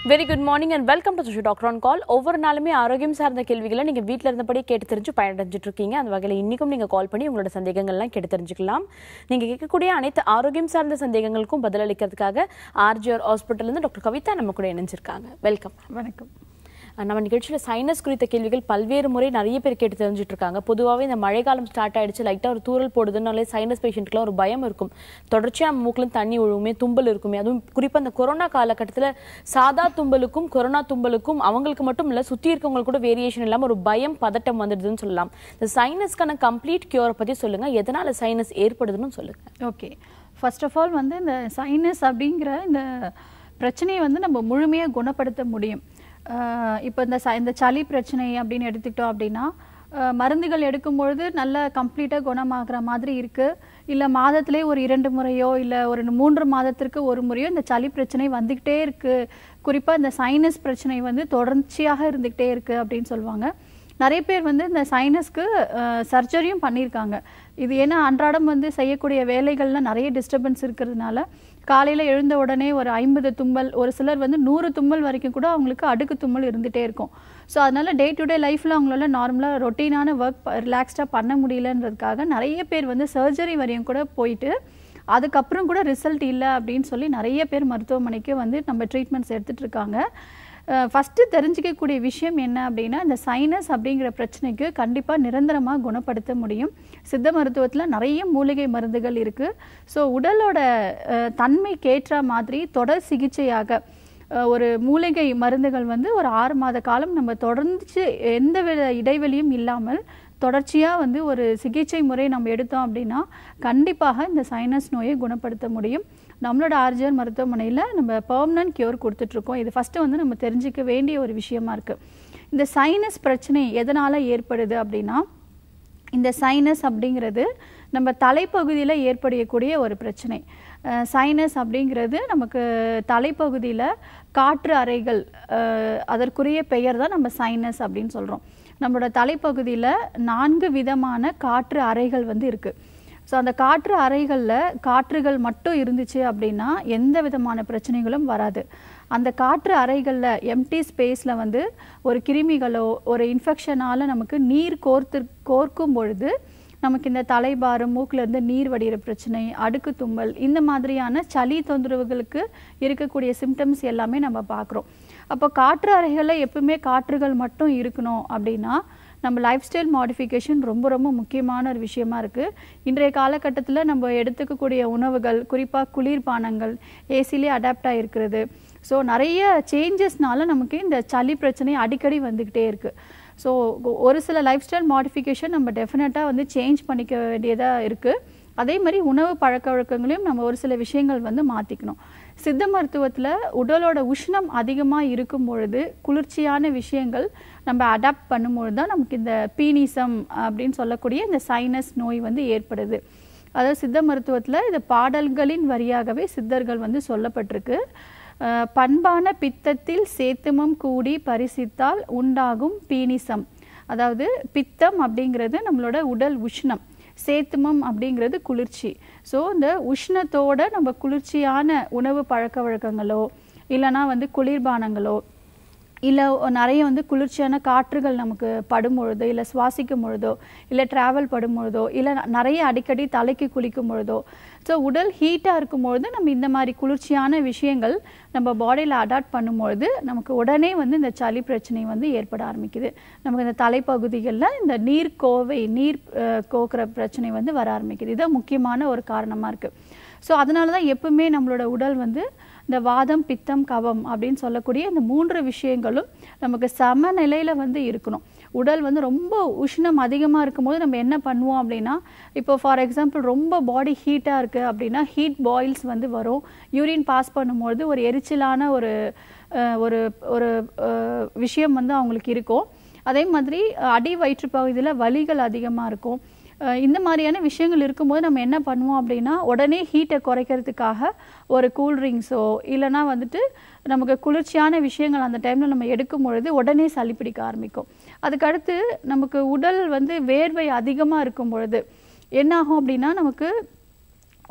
Very good morning and welcome to Sushu doctor on call ஒவ்வொரு நாளுமே ஆரோக்கியம் சார்ந்த கேள்விகளை நீங்கள் வீட்டில் இருந்தபடி கேட்டு தெரிஞ்சு பயனடைஞ்சிட்டு இருக்கீங்க அந்த வகையில் இன்றைக்கும் நீங்கள் கால் பண்ணி உங்களோட சந்தேகங்கள்லாம் கேட்டு தெரிஞ்சுக்கலாம் நீங்கள் கேட்கக்கூடிய அனைத்து ஆரோக்கியம் சார்ந்த சந்தேகங்களுக்கும் பதிலளிக்கிறதுக்காக ஆர்ஜிஆர் ஹாஸ்பிட்டல்லேருந்து டாக்டர் கவிதா நம்ம கூட இணைஞ்சிருக்காங்க வெல்கம் வணக்கம் அஹ் நம்ம நிகழ்ச்சியில் சைனஸ் குறித்த கேள்விகள் பல்வேறு முறை நிறைய பேர் கேட்டு தெரிஞ்சுட்டு இருக்காங்க பொதுவாகவே இந்த மழைக்காலம் ஸ்டார்ட் ஆயிடுச்சு லைட்டாக ஒரு தூரல் போடுதுனாலே சைனஸ் பேஷண்ட்க்குலாம் ஒரு பயம் இருக்கும் தொடர்ச்சியாக மூக்கிலும் தண்ணி ஒழுகுமே தும்பல் இருக்குமே அதுவும் குறிப்பாக இந்த கொரோனா காலகட்டத்தில் சாதா தும்பலுக்கும் கொரோனா தும்பலுக்கும் அவங்களுக்கு மட்டும் இல்லை சுற்றி இருக்கவங்களுக்கு கூட வேரியேஷன் இல்லாமல் ஒரு பயம் பதட்டம் வந்துடுதுன்னு சொல்லலாம் இந்த சைனஸ்க்கான கம்ப்ளீட் கியூரை பற்றி சொல்லுங்கள் எதனால் சைனஸ் ஏற்படுதுன்னு சொல்லுங்கள் ஓகே ஃபர்ஸ்ட் ஆஃப் ஆல் வந்து இந்த சைனஸ் அப்படிங்கிற இந்த பிரச்சனையை வந்து நம்ம முழுமையாக குணப்படுத்த முடியும் இப்போ இந்த ச இந்த சளி பிரச்சனை அப்படின்னு எடுத்துக்கிட்டோம் அப்படின்னா அஹ், மருந்துகள் எடுக்கும்பொழுது நல்ல கம்ப்ளீட்டாக குணமாகிற மாதிரி இருக்குது இல்லை மாதத்திலே ஒரு இரண்டு முறையோ இல்லை ஒரு மூன்று மாதத்திற்கு ஒரு முறையோ இந்த சளி பிரச்சனை வந்துக்கிட்டே இருக்குது குறிப்பாக இந்த சைனஸ் பிரச்சனை வந்து தொடர்ச்சியாக இருந்துக்கிட்டே இருக்குது அப்படின்னு சொல்லுவாங்க நிறைய பேர் வந்து இந்த சைனஸ்க்கு சர்ஜரியும் பண்ணியிருக்காங்க இது ஏன்னா அன்றாடம் வந்து செய்யக்கூடிய வேலைகள்ல நிறைய டிஸ்டர்பன்ஸ் இருக்கிறதுனால காலையில் எழுந்த உடனே ஒரு ஐம்பது தும்மல் ஒரு சிலர் வந்து நூறு தும்மல் வரைக்கும் கூட அவங்களுக்கு அடுக்கு தும்மல் இருந்துகிட்டே இருக்கும் ஸோ அதனால டே டு டே லைஃப்பில் அவங்களால நார்மலாக ரொட்டீனான ஒர்க் ரிலாக்ஸ்டாக பண்ண முடியலன்றதுக்காக நிறைய பேர் வந்து சர்ஜரி வரையும் கூட போயிட்டு அதுக்கப்புறம் கூட ரிசல்ட் இல்லை அப்படின்னு சொல்லி நிறைய பேர் மருத்துவமனைக்கு வந்து நம்ம ட்ரீட்மெண்ட்ஸ் எடுத்துகிட்டு இருக்காங்க ஃபஸ்ட்டு தெரிஞ்சிக்கக்கூடிய விஷயம் என்ன அப்படின்னா இந்த சைனஸ் அப்படிங்கிற பிரச்சனைக்கு கண்டிப்பாக நிரந்தரமாக குணப்படுத்த முடியும் சித்த மருத்துவத்தில் நிறைய மூலிகை மருந்துகள் இருக்குது ஸோ உடலோட அஹ், தன்மைக்கேற்ற மாதிரி தொடர் சிகிச்சையாக அஹ், ஒரு மூலிகை மருந்துகள் வந்து ஒரு ஆறு மாத காலம் நம்ம தொடர்ந்து எந்த வித இடைவெளியும் இல்லாமல் தொடர்ச்சியாக வந்து ஒரு சிகிச்சை முறை நம்ம எடுத்தோம் அப்படின்னா கண்டிப்பாக இந்த சைனஸ் நோயை குணப்படுத்த முடியும் நம்மளோட ஆர்ஜிஆர் மருத்துவமனையில் நம்ம பெர்மனன்ட் கியூர் கொடுத்துட்ருக்கோம் இது ஃபஸ்ட்டு வந்து நம்ம தெரிஞ்சிக்க வேண்டிய ஒரு விஷயமா இருக்குது இந்த சைனஸ் பிரச்சனை எதனால் ஏற்படுது அப்படின்னா இந்த சைனஸ் அப்படிங்கிறது நம்ம தலைப்பகுதியில் ஏற்படக்கூடிய ஒரு பிரச்சனை அஹ் சைனஸ் அப்படிங்கிறது நமக்கு தலைப்பகுதியில் காற்று அறைகள் அஹ் அதற்குரிய பெயர் தான் நம்ம சைனஸ் அப்படின்னு சொல்கிறோம் நம்மளோட தலைப்பகுதியில் நான்கு விதமான காற்று அறைகள் வந்து இருக்குது ஸோ அந்த காற்று அறைகளில் காற்றுகள் மட்டும் இருந்துச்சு அப்படின்னா எந்த விதமான பிரச்சனைகளும் வராது அந்த காற்று அறைகளில் எம்டி ஸ்பேஸில் வந்து ஒரு கிருமிகளோ ஒரு இன்ஃபெக்ஷனால் நமக்கு நீர் கோர்த்து கோர்க்கும் பொழுது நமக்கு இந்த தலைபாரம் மூக்குல இருந்து நீர் வடிகிற பிரச்சனை அடுக்கு தும்மல் இந்த மாதிரியான சளி தொந்தரவுகளுக்கு இருக்கக்கூடிய சிம்டம்ஸ் எல்லாமே நம்ம பார்க்குறோம் அப்போ காற்று அறைகளில் எப்பவுமே காற்றுகள் மட்டும் இருக்கணும் அப்படின்னா நம்ம லைஃப் ஸ்டைல் மாடிஃபிகேஷன் ரொம்ப ரொம்ப முக்கியமான ஒரு விஷயமா இருக்குது இன்றைய காலகட்டத்தில் நம்ம எடுத்துக்கக்கூடிய உணவுகள் குறிப்பாக குளிர்பானங்கள் ஏசிலே அடாப்ட் ஆகிருக்கிறது ஸோ நிறைய சேஞ்சஸ்னால நமக்கு இந்த சளி பிரச்சனை அடிக்கடி வந்துக்கிட்டே இருக்குது ஸோ ஒரு சில லைஃப் ஸ்டைல் மாடிஃபிகேஷன் நம்ம டெஃபினட்டாக வந்து சேஞ்ச் பண்ணிக்க வேண்டியதாக இருக்குது அதே மாதிரி உணவு பழக்க வழக்கங்களையும் நம்ம ஒரு சில விஷயங்கள் வந்து மாற்றிக்கணும் சித்த மருத்துவத்தில் உடலோட உஷ்ணம் அதிகமாக இருக்கும் பொழுது குளிர்ச்சியான விஷயங்கள் நம்ம அடாப்ட் பண்ணும்பொழுது தான் நமக்கு இந்த பீனிசம் அப்படின்னு சொல்லக்கூடிய இந்த சைனஸ் நோய் வந்து ஏற்படுது அதாவது சித்த மருத்துவத்தில் இது பாடல்களின் வரியாகவே சித்தர்கள் வந்து சொல்லப்பட்டிருக்கு அஹ் பண்பான பித்தத்தில் சேத்துமம் கூடி பரிசித்தால் உண்டாகும் பீனிசம் அதாவது பித்தம் அப்படிங்கிறது நம்மளோட உடல் உஷ்ணம் சேத்துமம் அப்படிங்கிறது குளிர்ச்சி ஸோ இந்த உஷ்ணத்தோட நம்ம குளிர்ச்சியான உணவு பழக்க வழக்கங்களோ இல்லைன்னா வந்து குளிர்பானங்களோ இல்லை நிறைய வந்து குளிர்ச்சியான காற்றுகள் நமக்கு படும் பொழுதோ இல்லை சுவாசிக்கும் பொழுதோ இல்லை ட்ராவல் படும் பொழுதோ இல்லை நிறைய அடிக்கடி தலைக்கு குளிக்கும் பொழுதோ ஸோ உடல் ஹீட்டாக இருக்கும் பொழுது நம்ம இந்த மாதிரி குளிர்ச்சியான விஷயங்கள் நம்ம பாடியில் அடாப்ட் பண்ணும்பொழுது நமக்கு உடனே வந்து இந்த சளி பிரச்சனை வந்து ஏற்பட ஆரம்பிக்குது நமக்கு இந்த தலைப்பகுதிகளில் இந்த நீர் கோவை நீர் அஹ், கோக்குற பிரச்சனை வந்து வர ஆரம்பிக்குது இதுதான் முக்கியமான ஒரு காரணமாக இருக்குது ஸோ அதனால தான் எப்பவுமே நம்மளோட உடல் வந்து இந்த வாதம் பித்தம் கவம் அப்படின்னு சொல்லக்கூடிய இந்த மூன்று விஷயங்களும் நமக்கு சமநிலையில் வந்து இருக்கணும் உடல் வந்து ரொம்ப உஷ்ணம் அதிகமாக இருக்கும்போது நம்ம என்ன பண்ணுவோம் அப்படின்னா இப்போ ஃபார் எக்ஸாம்பிள் ரொம்ப பாடி ஹீட்டாக இருக்குது அப்படின்னா ஹீட் பாயில்ஸ் வந்து வரும் யூரின் பாஸ் பண்ணும்பொழுது ஒரு எரிச்சலான ஒரு அஹ், ஒரு ஒரு அஹ், விஷயம் வந்து அவங்களுக்கு இருக்கும் அதே மாதிரி அஹ், அடி வயிற்று பகுதியில் வலிகள் அதிகமாக இருக்கும் அஹ் இந்த மாதிரியான விஷயங்கள் இருக்கும்போது நம்ம என்ன பண்ணுவோம் அப்படின்னா உடனே ஹீட்டை குறைக்கிறதுக்காக ஒரு கூல் ட்ரிங்க்ஸோ இல்லைனா வந்துட்டு நமக்கு குளிர்ச்சியான விஷயங்கள் அந்த டைமில் நம்ம எடுக்கும் பொழுது உடனே சளி பிடிக்க ஆரம்பிக்கும் அதுக்கடுத்து நமக்கு உடல் வந்து வேர்வை அதிகமாக இருக்கும் பொழுது என்னாகும் அப்படின்னா நமக்கு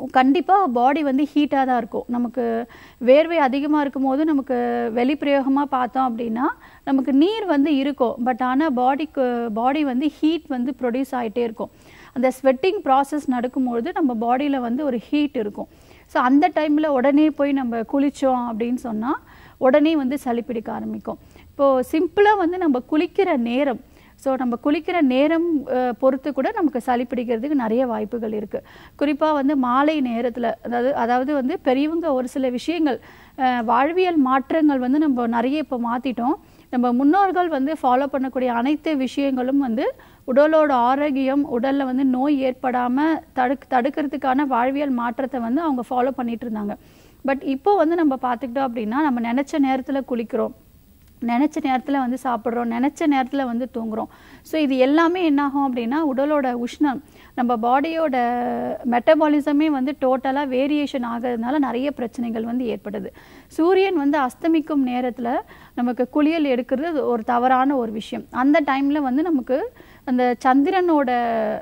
கண்டிப்பாக பாடி வந்து ஹீட்டாக தான் இருக்கும் நமக்கு வேர்வை அதிகமாக இருக்கும் போது நமக்கு வெளிப்பிரயோகமாக பார்த்தோம் அப்படின்னா நமக்கு நீர் வந்து இருக்கும் பட் ஆனால் பாடிக்கு பாடி வந்து ஹீட் வந்து ப்ரொடியூஸ் ஆகிட்டே இருக்கும் அந்த ஸ்வெட்டிங் ப்ராசஸ் நடக்கும்பொழுது நம்ம பாடியில் வந்து ஒரு ஹீட் இருக்கும் ஸோ அந்த டைமில் உடனே போய் நம்ம குளித்தோம் அப்படின்னு சொன்னால் உடனே வந்து சளி பிடிக்க ஆரம்பிக்கும் இப்போது சிம்பிளாக வந்து நம்ம குளிக்கிற நேரம் ஸோ நம்ம குளிக்கிற நேரம் அஹ், பொறுத்து கூட நமக்கு சளி பிடிக்கிறதுக்கு நிறைய வாய்ப்புகள் இருக்குது குறிப்பாக வந்து மாலை நேரத்தில் அதாவது அதாவது வந்து பெரியவங்க ஒரு சில விஷயங்கள் அஹ், வாழ்வியல் மாற்றங்கள் வந்து நம்ம நிறைய இப்போ மாற்றிட்டோம் நம்ம முன்னோர்கள் வந்து ஃபாலோ பண்ணக்கூடிய அனைத்து விஷயங்களும் வந்து உடலோட ஆரோக்கியம் உடலில் வந்து நோய் ஏற்படாமல் தடுக் தடுக்கிறதுக்கான வாழ்வியல் மாற்றத்தை வந்து அவங்க ஃபாலோ பண்ணிட்டு இருந்தாங்க பட் இப்போ வந்து நம்ம பார்த்துக்கிட்டோம் அப்படின்னா நம்ம நினச்ச நேரத்தில் குளிக்கிறோம் நினச்ச நேரத்தில் வந்து சாப்பிட்றோம் நினச்ச நேரத்தில் வந்து தூங்குறோம் ஸோ இது எல்லாமே என்னாகும் அப்படின்னா உடலோட உஷ்ணம் நம்ம பாடியோட மெட்டபாலிசமே வந்து டோட்டலாக வேரியேஷன் ஆகிறதுனால நிறைய பிரச்சனைகள் வந்து ஏற்படுது சூரியன் வந்து அஸ்தமிக்கும் நேரத்தில் நமக்கு குளியல் எடுக்கிறது அது ஒரு தவறான ஒரு விஷயம் அந்த டைமில் வந்து நமக்கு அந்த சந்திரனோட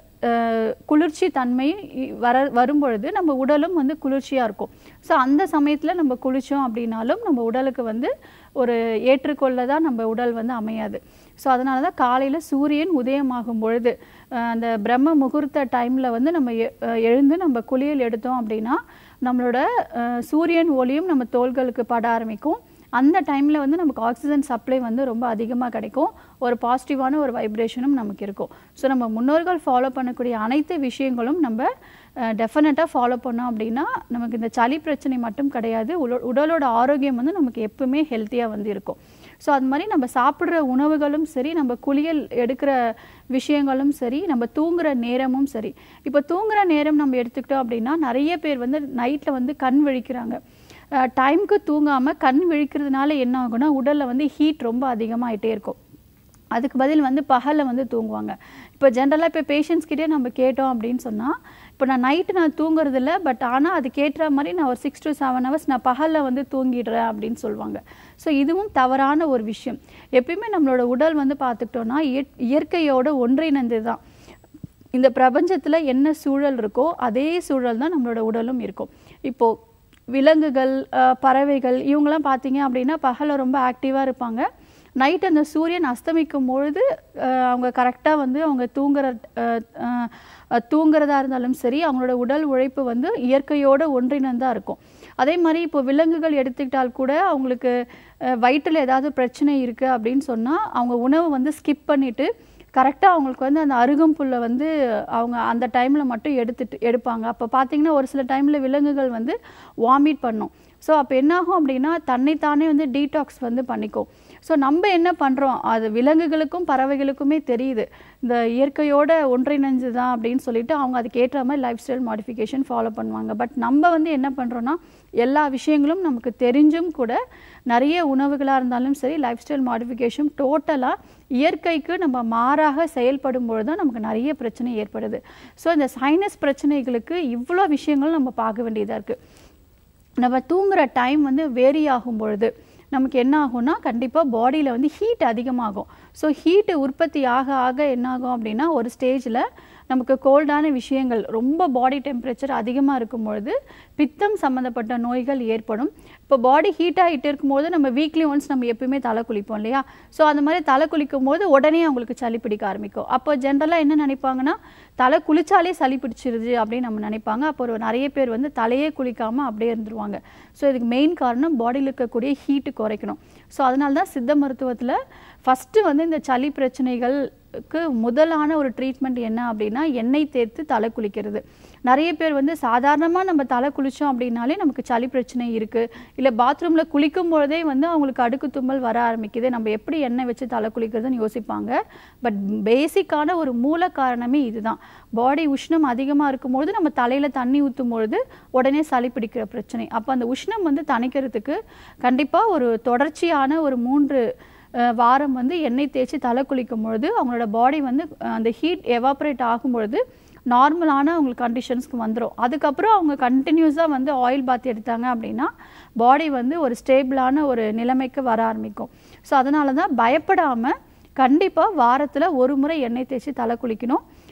அஹ், குளிர்ச்சி தன்மை இ- வர வரும்பொழுது நம்ம உடலும் வந்து குளிர்ச்சியாக இருக்கும் ஸோ அந்த சமயத்தில் நம்ம குளித்தோம் அப்படின்னாலும் நம்ம உடலுக்கு வந்து ஒரு ஏற்றுக்கொள்ள தான் நம்ம உடல் வந்து அமையாது ஸோ அதனால தான் காலையில் சூரியன் உதயமாகும் பொழுது அஹ், அந்த பிரம்ம முகூர்த்த டைமில் வந்து நம்ம எ- அஹ், எழுந்து நம்ம குளியல் எடுத்தோம் அப்படின்னா நம்மளோட அஹ், சூரியன் ஒளியும் நம்ம தோள்களுக்கு பட ஆரம்பிக்கும் அந்த டைமில் வந்து நமக்கு ஆக்சிஜன் சப்ளை வந்து ரொம்ப அதிகமாக கிடைக்கும் ஒரு பாசிட்டிவான ஒரு வைப்ரேஷனும் நமக்கு இருக்கும் ஸோ நம்ம முன்னோர்கள் ஃபாலோ பண்ணக்கூடிய அனைத்து விஷயங்களும் நம்ம டெஃபினட்டாக ஃபாலோ பண்ணோம் அப்படின்னா நமக்கு இந்த சளி பிரச்சனை மட்டும் கிடையாது உல- உடலோட ஆரோக்கியம் வந்து நமக்கு எப்பவுமே ஹெல்த்தியாக வந்து இருக்கும் ஸோ அது மாதிரி நம்ம சாப்பிட்ற உணவுகளும் சரி நம்ம குளியல் எடுக்கிற விஷயங்களும் சரி நம்ம தூங்குற நேரமும் சரி இப்போ தூங்குற நேரம் நம்ம எடுத்துக்கிட்டோம் அப்படின்னா நிறைய பேர் வந்து நைட்டில் வந்து கண் விழிக்கிறாங்க டைம்க்கு தூங்காமல் கண் விழிக்கிறதுனால என்ன ஆகும்னா உடலில் வந்து ஹீட் ரொம்ப அதிகமாகிட்டே இருக்கும் அதுக்கு பதில் வந்து பகலில் வந்து தூங்குவாங்க இப்போ ஜென்ரலாக இப்போ பேஷண்ட்ஸ்கிட்டே நம்ம கேட்டோம் அப்படின்னு சொன்னால் இப்போ நான் நைட்டு நான் தூங்குறது இல்லை பட் ஆனால் அது கேட்டுற மாதிரி நான் ஒரு சிக்ஸ் to செவன் ஹவர்ஸ் நான் பகலில் வந்து தூங்கிடுறேன் அப்படின்னு சொல்லுவாங்க ஸோ இதுவும் தவறான ஒரு விஷயம் எப்பயுமே நம்மளோட உடல் வந்து பார்த்துக்கிட்டோன்னா இயற்- இயற்கையோட ஒன்றிணைந்து தான் இந்த பிரபஞ்சத்தில் என்ன சூழல் இருக்கோ அதே சூழல் தான் நம்மளோட உடலும் இருக்கும் இப்போது விலங்குகள் அஹ், பறவைகள் இவங்கெல்லாம் பார்த்தீங்க அப்படின்னா பகலில் ரொம்ப ஆக்டிவாக இருப்பாங்க நைட் அந்த சூரியன் அஸ்தமிக்கும் பொழுது அஹ், அவங்க கரெக்டாக வந்து அவங்க தூங்குற அஹ், அஹ், அஹ், தூங்குறதா இருந்தாலும் சரி அவங்களோட உடல் உழைப்பு வந்து இயற்கையோட ஒன்றிணைந்தா இருக்கும் அதே மாதிரி இப்போ விலங்குகள் எடுத்துக்கிட்டால் கூட அவங்களுக்கு அஹ், வயிற்றுல ஏதாவது பிரச்சனை இருக்குது அப்படின்னு சொன்னால் அவங்க உணவு வந்து ஸ்கிப் பண்ணிட்டு கரெக்டாக அவங்களுக்கு வந்து அந்த அருகம்புல்லை வந்து அவங்க அந்த டைமில் மட்டும் எடுத்துட்டு எடுப்பாங்க அப்போ பார்த்தீங்கன்னா ஒரு சில டைமில் விலங்குகள் வந்து வாமிட் பண்ணும் ஸோ அப்போ என்னாகும் அப்படின்னா தன்னைத்தானே வந்து டீடாக்ஸ் வந்து பண்ணிக்கும் ஸோ நம்ம என்ன பண்ணுறோம் அது விலங்குகளுக்கும் பறவைகளுக்குமே தெரியுது இந்த இயற்கையோட ஒன்றிணைஞ்சு தான் அப்படின்னு சொல்லிட்டு அவங்க அதுக்கு ஏற்ற மாதிரி லைஃப் ஸ்டைல் மாடிஃபிகேஷன் ஃபாலோ பண்ணுவாங்க பட் நம்ம வந்து என்ன பண்ணுறோன்னா எல்லா விஷயங்களும் நமக்கு தெரிஞ்சும் கூட நிறைய உணவுகளாக இருந்தாலும் சரி லைஃப் ஸ்டைல் மாடிஃபிகேஷன் டோட்டலாக இயற்கைக்கு நம்ம மாறாக செயல்படும் பொழுது தான் நமக்கு நிறைய பிரச்சனை ஏற்படுது ஸோ இந்த சைனஸ் பிரச்சனைகளுக்கு இவ்வளோ விஷயங்களும் நம்ம பார்க்க வேண்டியதாக இருக்குது நம்ம தூங்குற டைம் வந்து வேரி ஆகும் பொழுது நமக்கு என்ன ஆகும்னா கண்டிப்பாக பாடியில் வந்து ஹீட் அதிகமாகும் ஸோ ஹீட்டு உற்பத்தி ஆக ஆக என்ன ஆகும் அப்படின்னா ஒரு ஸ்டேஜில் நமக்கு கோல்டான விஷயங்கள் ரொம்ப பாடி டெம்பரேச்சர் அதிகமாக இருக்கும் பொழுது பித்தம் சம்மந்தப்பட்ட நோய்கள் ஏற்படும் இப்போ பாடி ஹீட் ஆகிட்டு இருக்கும்போது நம்ம வீக்லி ஒன்ஸ் நம்ம எப்பயுமே தலை குளிப்போம் இல்லையா ஸோ அந்த மாதிரி தலை குளிக்கும் போது உடனே அவங்களுக்கு சளி பிடிக்க ஆரம்பிக்கும் அப்போ ஜென்ரலாக என்ன நினைப்பாங்கன்னா தலை குளிச்சாலே சளி பிடிச்சிருது அப்படின்னு நம்ம நினைப்பாங்க அப்போ ஒரு நிறைய பேர் வந்து தலையே குளிக்காமல் அப்படியே இருந்துருவாங்க ஸோ இதுக்கு மெயின் காரணம் பாடியில் இருக்கக்கூடிய ஹீட்டு குறைக்கணும் ஸோ அதனால தான் சித்த மருத்துவத்தில் ஃபஸ்ட்டு வந்து இந்த சளி பிரச்சனைகளுக்கு முதலான ஒரு ட்ரீட்மெண்ட் என்ன அப்படின்னா எண்ணெய் தேர்த்து தலை குளிக்கிறது நிறைய பேர் வந்து சாதாரணமாக நம்ம தலை குளித்தோம் அப்படின்னாலே நமக்கு சளி பிரச்சனை இருக்குது இல்லை பாத்ரூமில் குளிக்கும் பொழுதே வந்து அவங்களுக்கு அடுக்கு தும்மல் வர ஆரம்பிக்குது நம்ம எப்படி எண்ணெய் வச்சு தலை குளிக்கிறதுன்னு யோசிப்பாங்க பட் பேசிக்கான ஒரு மூல காரணமே இதுதான் பாடி உஷ்ணம் அதிகமாக இருக்கும்பொழுது நம்ம தலையில் தண்ணி ஊற்றும் பொழுது உடனே சளி பிடிக்கிற பிரச்சனை அப்போ அந்த உஷ்ணம் வந்து தணிக்கிறதுக்கு கண்டிப்பாக ஒரு தொடர்ச்சியான ஒரு மூன்று அஹ், வாரம் வந்து எண்ணெய் தேய்ச்சி தலை குளிக்கும் பொழுது அவங்களோட பாடி வந்து அஹ், அந்த ஹீட் எவாப்ரேட் ஆகும் பொழுது நார்மலான அவங்களுக்கு கண்டிஷன்ஸ்க்கு வந்துடும் அதுக்கப்புறம் அவங்க கண்டினியூஸாக வந்து ஆயில் பாத் எடுத்தாங்க அப்படின்னா பாடி வந்து ஒரு ஸ்டேபிளான ஒரு நிலைமைக்கு வர ஆரம்பிக்கும் ஸோ அதனால தான் பயப்படாமல் கண்டிப்பாக வாரத்தில் ஒரு முறை எண்ணெய் தேய்ச்சி தலை குளிக்கணும்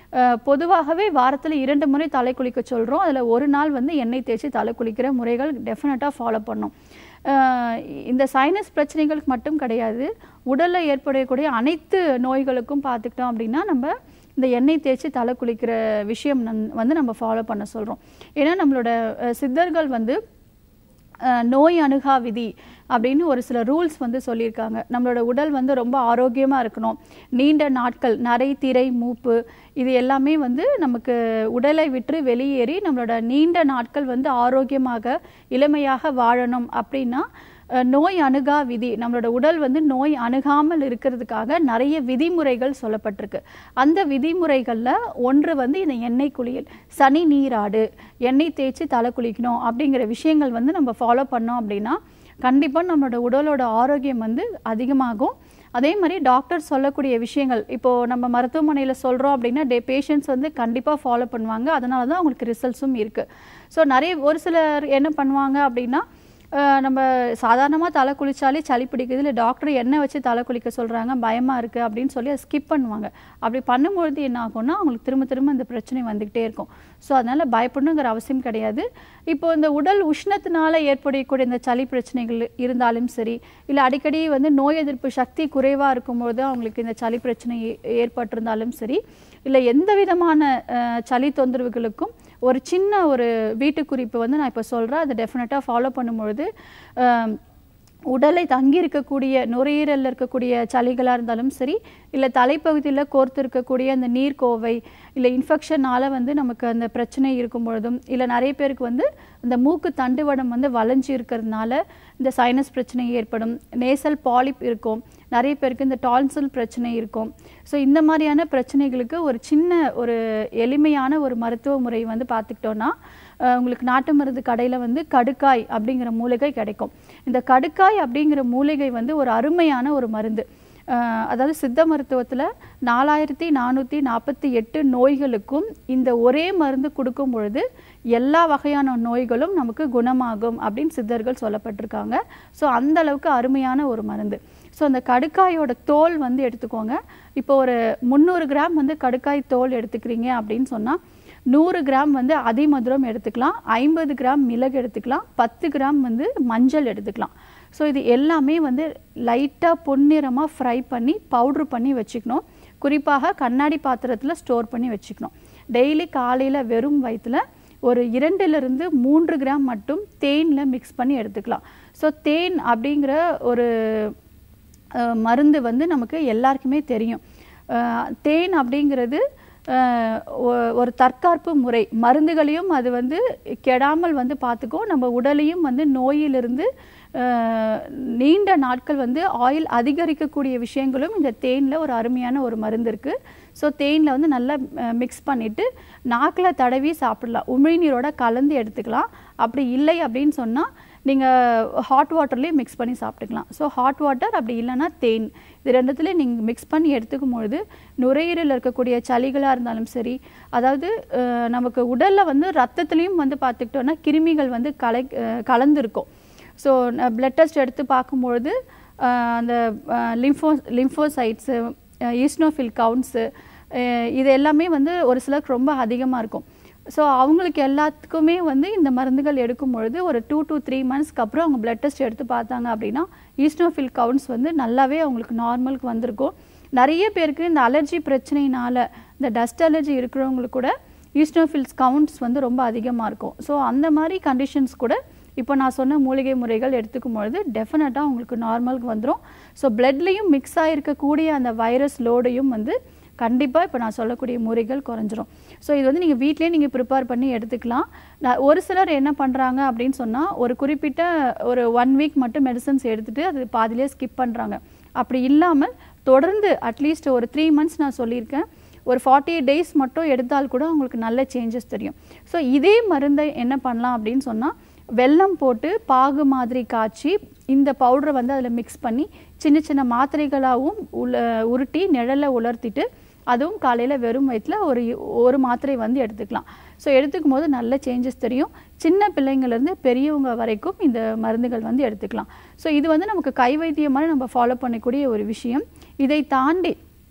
அஹ், பொதுவாகவே வாரத்தில் இரண்டு முறை தலை குளிக்க சொல்கிறோம் அதில் ஒரு நாள் வந்து எண்ணெய் தேய்ச்சி தலை குளிக்கிற முறைகள் டெஃபினட்டாக ஃபாலோ பண்ணணும் அஹ், இந்த சைனஸ் பிரச்சனைகளுக்கு மட்டும் கிடையாது உடலில் ஏற்படக்கூடிய அனைத்து நோய்களுக்கும் பார்த்துக்கிட்டோம் அப்படின்னா நம்ம இந்த எண்ணெய் தேய்ச்சி தலை குளிக்கிற விஷயம் நன்- வந்து நம்ம ஃபாலோ பண்ண சொல்கிறோம் ஏன்னா நம்மளோட அஹ், சித்தர்கள் வந்து அஹ், நோய் அணுகா விதி அப்படின்னு ஒரு சில ரூல்ஸ் வந்து சொல்லியிருக்காங்க நம்மளோட உடல் வந்து ரொம்ப ஆரோக்கியமாக இருக்கணும் நீண்ட நாட்கள் நரை திரை மூப்பு இது எல்லாமே வந்து நமக்கு உடலை விட்டு வெளியேறி நம்மளோட நீண்ட நாட்கள் வந்து ஆரோக்கியமாக இளமையாக வாழணும் அப்படின்னா அஹ், நோய் அணுகா விதி நம்மளோட உடல் வந்து நோய் அணுகாமல் இருக்கிறதுக்காக நிறைய விதிமுறைகள் சொல்லப்பட்டிருக்கு அந்த விதிமுறைகளில் ஒன்று வந்து இந்த எண்ணெய் குளியல் சனி நீராடு எண்ணெய் தேய்ச்சி தலை குளிக்கணும் அப்படிங்கிற விஷயங்கள் வந்து நம்ம ஃபாலோ பண்ணோம் அப்படின்னா கண்டிப்பாக நம்மளோட உடலோட ஆரோக்கியம் வந்து அதிகமாகும் அதே மாதிரி டாக்டர் சொல்லக்கூடிய விஷயங்கள் இப்போது நம்ம மருத்துவமனையில் சொல்கிறோம் அப்படின்னா டே பேஷண்ட்ஸ் வந்து கண்டிப்பாக ஃபாலோ பண்ணுவாங்க அதனால தான் அவங்களுக்கு ரிசல்ட்ஸும் இருக்குது ஸோ நிறைய ஒரு சிலர் என்ன பண்ணுவாங்க அப்படின்னா அஹ் நம்ம சாதாரணமாக தலை குளிச்சாலே சளி பிடிக்குது இல்லை டாக்டர் எண்ணெய் வச்சு தலை குளிக்க சொல்கிறாங்க பயமாக இருக்குது அப்படின்னு சொல்லி அதை ஸ்கிப் பண்ணுவாங்க அப்படி பண்ணும்பொழுது என்ன ஆகும்னா அவங்களுக்கு திரும்ப திரும்ப இந்த பிரச்சனை வந்துக்கிட்டே இருக்கும் ஸோ அதனால் பயப்படணுங்கிற அவசியம் கிடையாது இப்போ இந்த உடல் உஷ்ணத்தினால ஏற்படக்கூடிய இந்த சளி பிரச்சனைகள் இருந்தாலும் சரி இல்லை அடிக்கடி வந்து நோய் எதிர்ப்பு சக்தி குறைவாக இருக்கும்போது அவங்களுக்கு இந்த சளி பிரச்சனை ஏ- ஏற்பட்டிருந்தாலும் சரி இல்லை எந்த விதமான அஹ், சளி தொந்தரவுகளுக்கும் ஒரு சின்ன ஒரு வீட்டு குறிப்பு வந்து நான் இப்போ சொல்கிறேன் அதை டெஃபினட்டாக ஃபாலோ பண்ணும்பொழுது அஹ், உடலை தங்கி இருக்கக்கூடிய நுரையீரலில் இருக்கக்கூடிய சளிகளாக இருந்தாலும் சரி இல்லை தலைப்பகுதியில் கோர்த்து இருக்கக்கூடிய அந்த நீர்க்கோவை இல்லை இன்ஃபெக்ஷனால் வந்து நமக்கு அந்த பிரச்சனை இருக்கும் பொழுதும் இல்லை நிறைய பேருக்கு வந்து இந்த மூக்கு தண்டுவடம் வந்து வளைஞ்சு இருக்கிறதுனால இந்த சைனஸ் பிரச்சனை ஏற்படும் நேசல் பாலிப் இருக்கும் நிறைய பேருக்கு இந்த டான்சல் பிரச்சனை இருக்கும் ஸோ இந்த மாதிரியான பிரச்சனைகளுக்கு ஒரு சின்ன ஒரு எளிமையான ஒரு மருத்துவ முறை வந்து பார்த்துக்கிட்டோன்னா அஹ், உங்களுக்கு நாட்டு மருந்து கடையில் வந்து கடுக்காய் அப்படிங்கிற மூலிகை கிடைக்கும் இந்த கடுக்காய் அப்படிங்கிற மூலிகை வந்து ஒரு அருமையான ஒரு மருந்து அஹ், அதாவது சித்த மருத்துவத்தில் நாலாயிரத்தி நானூற்றி நாற்பத்தி எட்டு நோய்களுக்கும் இந்த ஒரே மருந்து கொடுக்கும் பொழுது எல்லா வகையான நோய்களும் நமக்கு குணமாகும் அப்படின்னு சித்தர்கள் சொல்லப்பட்டிருக்காங்க ஸோ அந்த அளவுக்கு அருமையான ஒரு மருந்து ஸோ அந்த கடுக்காயோட தோல் வந்து எடுத்துக்கோங்க இப்போ ஒரு முந்நூறு கிராம் வந்து கடுக்காய் தோல் எடுத்துக்கிறீங்க அப்படின்னு சொன்னால் நூறு கிராம் வந்து அதிமதுரம் எடுத்துக்கலாம் ஐம்பது கிராம் மிளகு எடுத்துக்கலாம் பத்து கிராம் வந்து மஞ்சள் எடுத்துக்கலாம் ஸோ இது எல்லாமே வந்து லைட்டாக பொன்னிறமாக ஃப்ரை பண்ணி பவுட்ரு பண்ணி வச்சுக்கணும் குறிப்பாக கண்ணாடி பாத்திரத்தில் ஸ்டோர் பண்ணி வச்சுக்கணும் டெய்லி காலையில் வெறும் வயிற்றில் ஒரு இரண்டிலிருந்து மூன்று கிராம் மட்டும் தேனில் மிக்ஸ் பண்ணி எடுத்துக்கலாம் ஸோ தேன் அப்படிங்கிற ஒரு அஹ், மருந்து வந்து நமக்கு எல்லாருக்குமே தெரியும் அஹ், தேன் அப்படிங்கிறது அஹ், ஒ- ஒரு தற்காப்பு முறை மருந்துகளையும் அது வந்து கெடாமல் வந்து பார்த்துக்கும் நம்ம உடலையும் வந்து நோயிலிருந்து அஹ், நீண்ட நாட்கள் வந்து ஆயில் அதிகரிக்கக்கூடிய விஷயங்களும் இந்த தேனில் ஒரு அருமையான ஒரு மருந்து இருக்குது ஸோ தேனில் வந்து நல்லா மிக்ஸ் பண்ணிவிட்டு நாக்கில் தடவி சாப்பிடலாம் உமிழ்நீரோட கலந்து எடுத்துக்கலாம் அப்படி இல்லை அப்படின்னு சொன்னால் நீங்கள் ஹாட் வாட்டர்லேயே மிக்ஸ் பண்ணி சாப்பிட்டுக்கலாம் ஸோ ஹாட் வாட்டர் அப்படி இல்லைன்னா தேன் இது ரெண்டுத்துலேயும் நீங்கள் மிக்ஸ் பண்ணி எடுத்துக்கும் பொழுது நுரையீரலில் இருக்கக்கூடிய சளிகளாக இருந்தாலும் சரி அதாவது அஹ், நமக்கு உடலில் வந்து ரத்தத்துலேயும் வந்து பார்த்துக்கிட்டோன்னா கிருமிகள் வந்து கலை அஹ், கலந்துருக்கும் ஸோ பிளட் டெஸ்ட் எடுத்து பார்க்கும்பொழுது அஹ், அந்த லிம்ஃபோ லிம்ஃபோசைட்ஸு ஈஸ்னோஃபில் கவுண்ட்ஸு இது எல்லாமே வந்து ஒரு சிலருக்கு ரொம்ப அதிகமாக இருக்கும் ஸோ அவங்களுக்கு எல்லாத்துக்குமே வந்து இந்த மருந்துகள் எடுக்கும் பொழுது ஒரு டூ to த்ரீ மந்த்ஸ்க்கு அப்புறம் அவங்க பிளட் டெஸ்ட் எடுத்து பார்த்தாங்க அப்படின்னா ஈஸ்னோஃபில் கவுண்ட்ஸ் வந்து நல்லாவே அவங்களுக்கு நார்மலுக்கு வந்திருக்கும் நிறைய பேருக்கு இந்த அலர்ஜி பிரச்சனையினால இந்த டஸ்ட் அலர்ஜி இருக்கிறவங்களுக்கு கூட ஈஸ்னோஃபில்ஸ் கவுண்ட்ஸ் வந்து ரொம்ப அதிகமாக இருக்கும் ஸோ அந்த மாதிரி கண்டிஷன்ஸ் கூட இப்போ நான் சொன்ன மூலிகை முறைகள் எடுத்துக்கும் பொழுது டெஃபினட்டாக உங்களுக்கு நார்மலுக்கு வந்துடும் ஸோ பிளட்லேயும் மிக்ஸ் ஆகிருக்கக்கூடிய அந்த வைரஸ் லோடையும் வந்து கண்டிப்பாக இப்போ நான் சொல்லக்கூடிய முறைகள் குறைஞ்சிரும் ஸோ இது வந்து நீங்கள் வீட்டிலேயே நீங்கள் ப்ரிப்பேர் பண்ணி எடுத்துக்கலாம் நான் ஒரு சிலர் என்ன பண்ணுறாங்க அப்படின்னு சொன்னால் ஒரு குறிப்பிட்ட ஒரு ஒன் வீக் மட்டும் மெடிசன்ஸ் எடுத்துகிட்டு அது பாதியிலே ஸ்கிப் பண்ணுறாங்க அப்படி இல்லாமல் தொடர்ந்து அட்லீஸ்ட் ஒரு த்ரீ மந்த்ஸ் நான் சொல்லியிருக்கேன் ஒரு ஃபார்ட்டி டேஸ் மட்டும் எடுத்தால் கூட உங்களுக்கு நல்ல சேஞ்சஸ் தெரியும் ஸோ இதே மருந்தை என்ன பண்ணலாம் அப்படின்னு சொன்னால் வெல்லம் போட்டு பாகு மாதிரி காய்ச்சி இந்த பவுடரை வந்து அதில் மிக்ஸ் பண்ணி சின்ன சின்ன மாத்திரைகளாகவும் உல உருட்டி நிழலில் உலர்த்திட்டு அதுவும் காலையில் வெறும் வயிற்றில் ஒரு ஒரு மாத்திரை வந்து எடுத்துக்கலாம் ஸோ எடுத்துக்கும் போது நல்ல சேஞ்சஸ் தெரியும் சின்ன பிள்ளைங்கள்லேருந்து பெரியவங்க வரைக்கும் இந்த மருந்துகள் வந்து எடுத்துக்கலாம் ஸோ இது வந்து நமக்கு கை வைத்தியம் மாதிரி நம்ம ஃபாலோ பண்ணக்கூடிய ஒரு விஷயம் இதை தாண்டி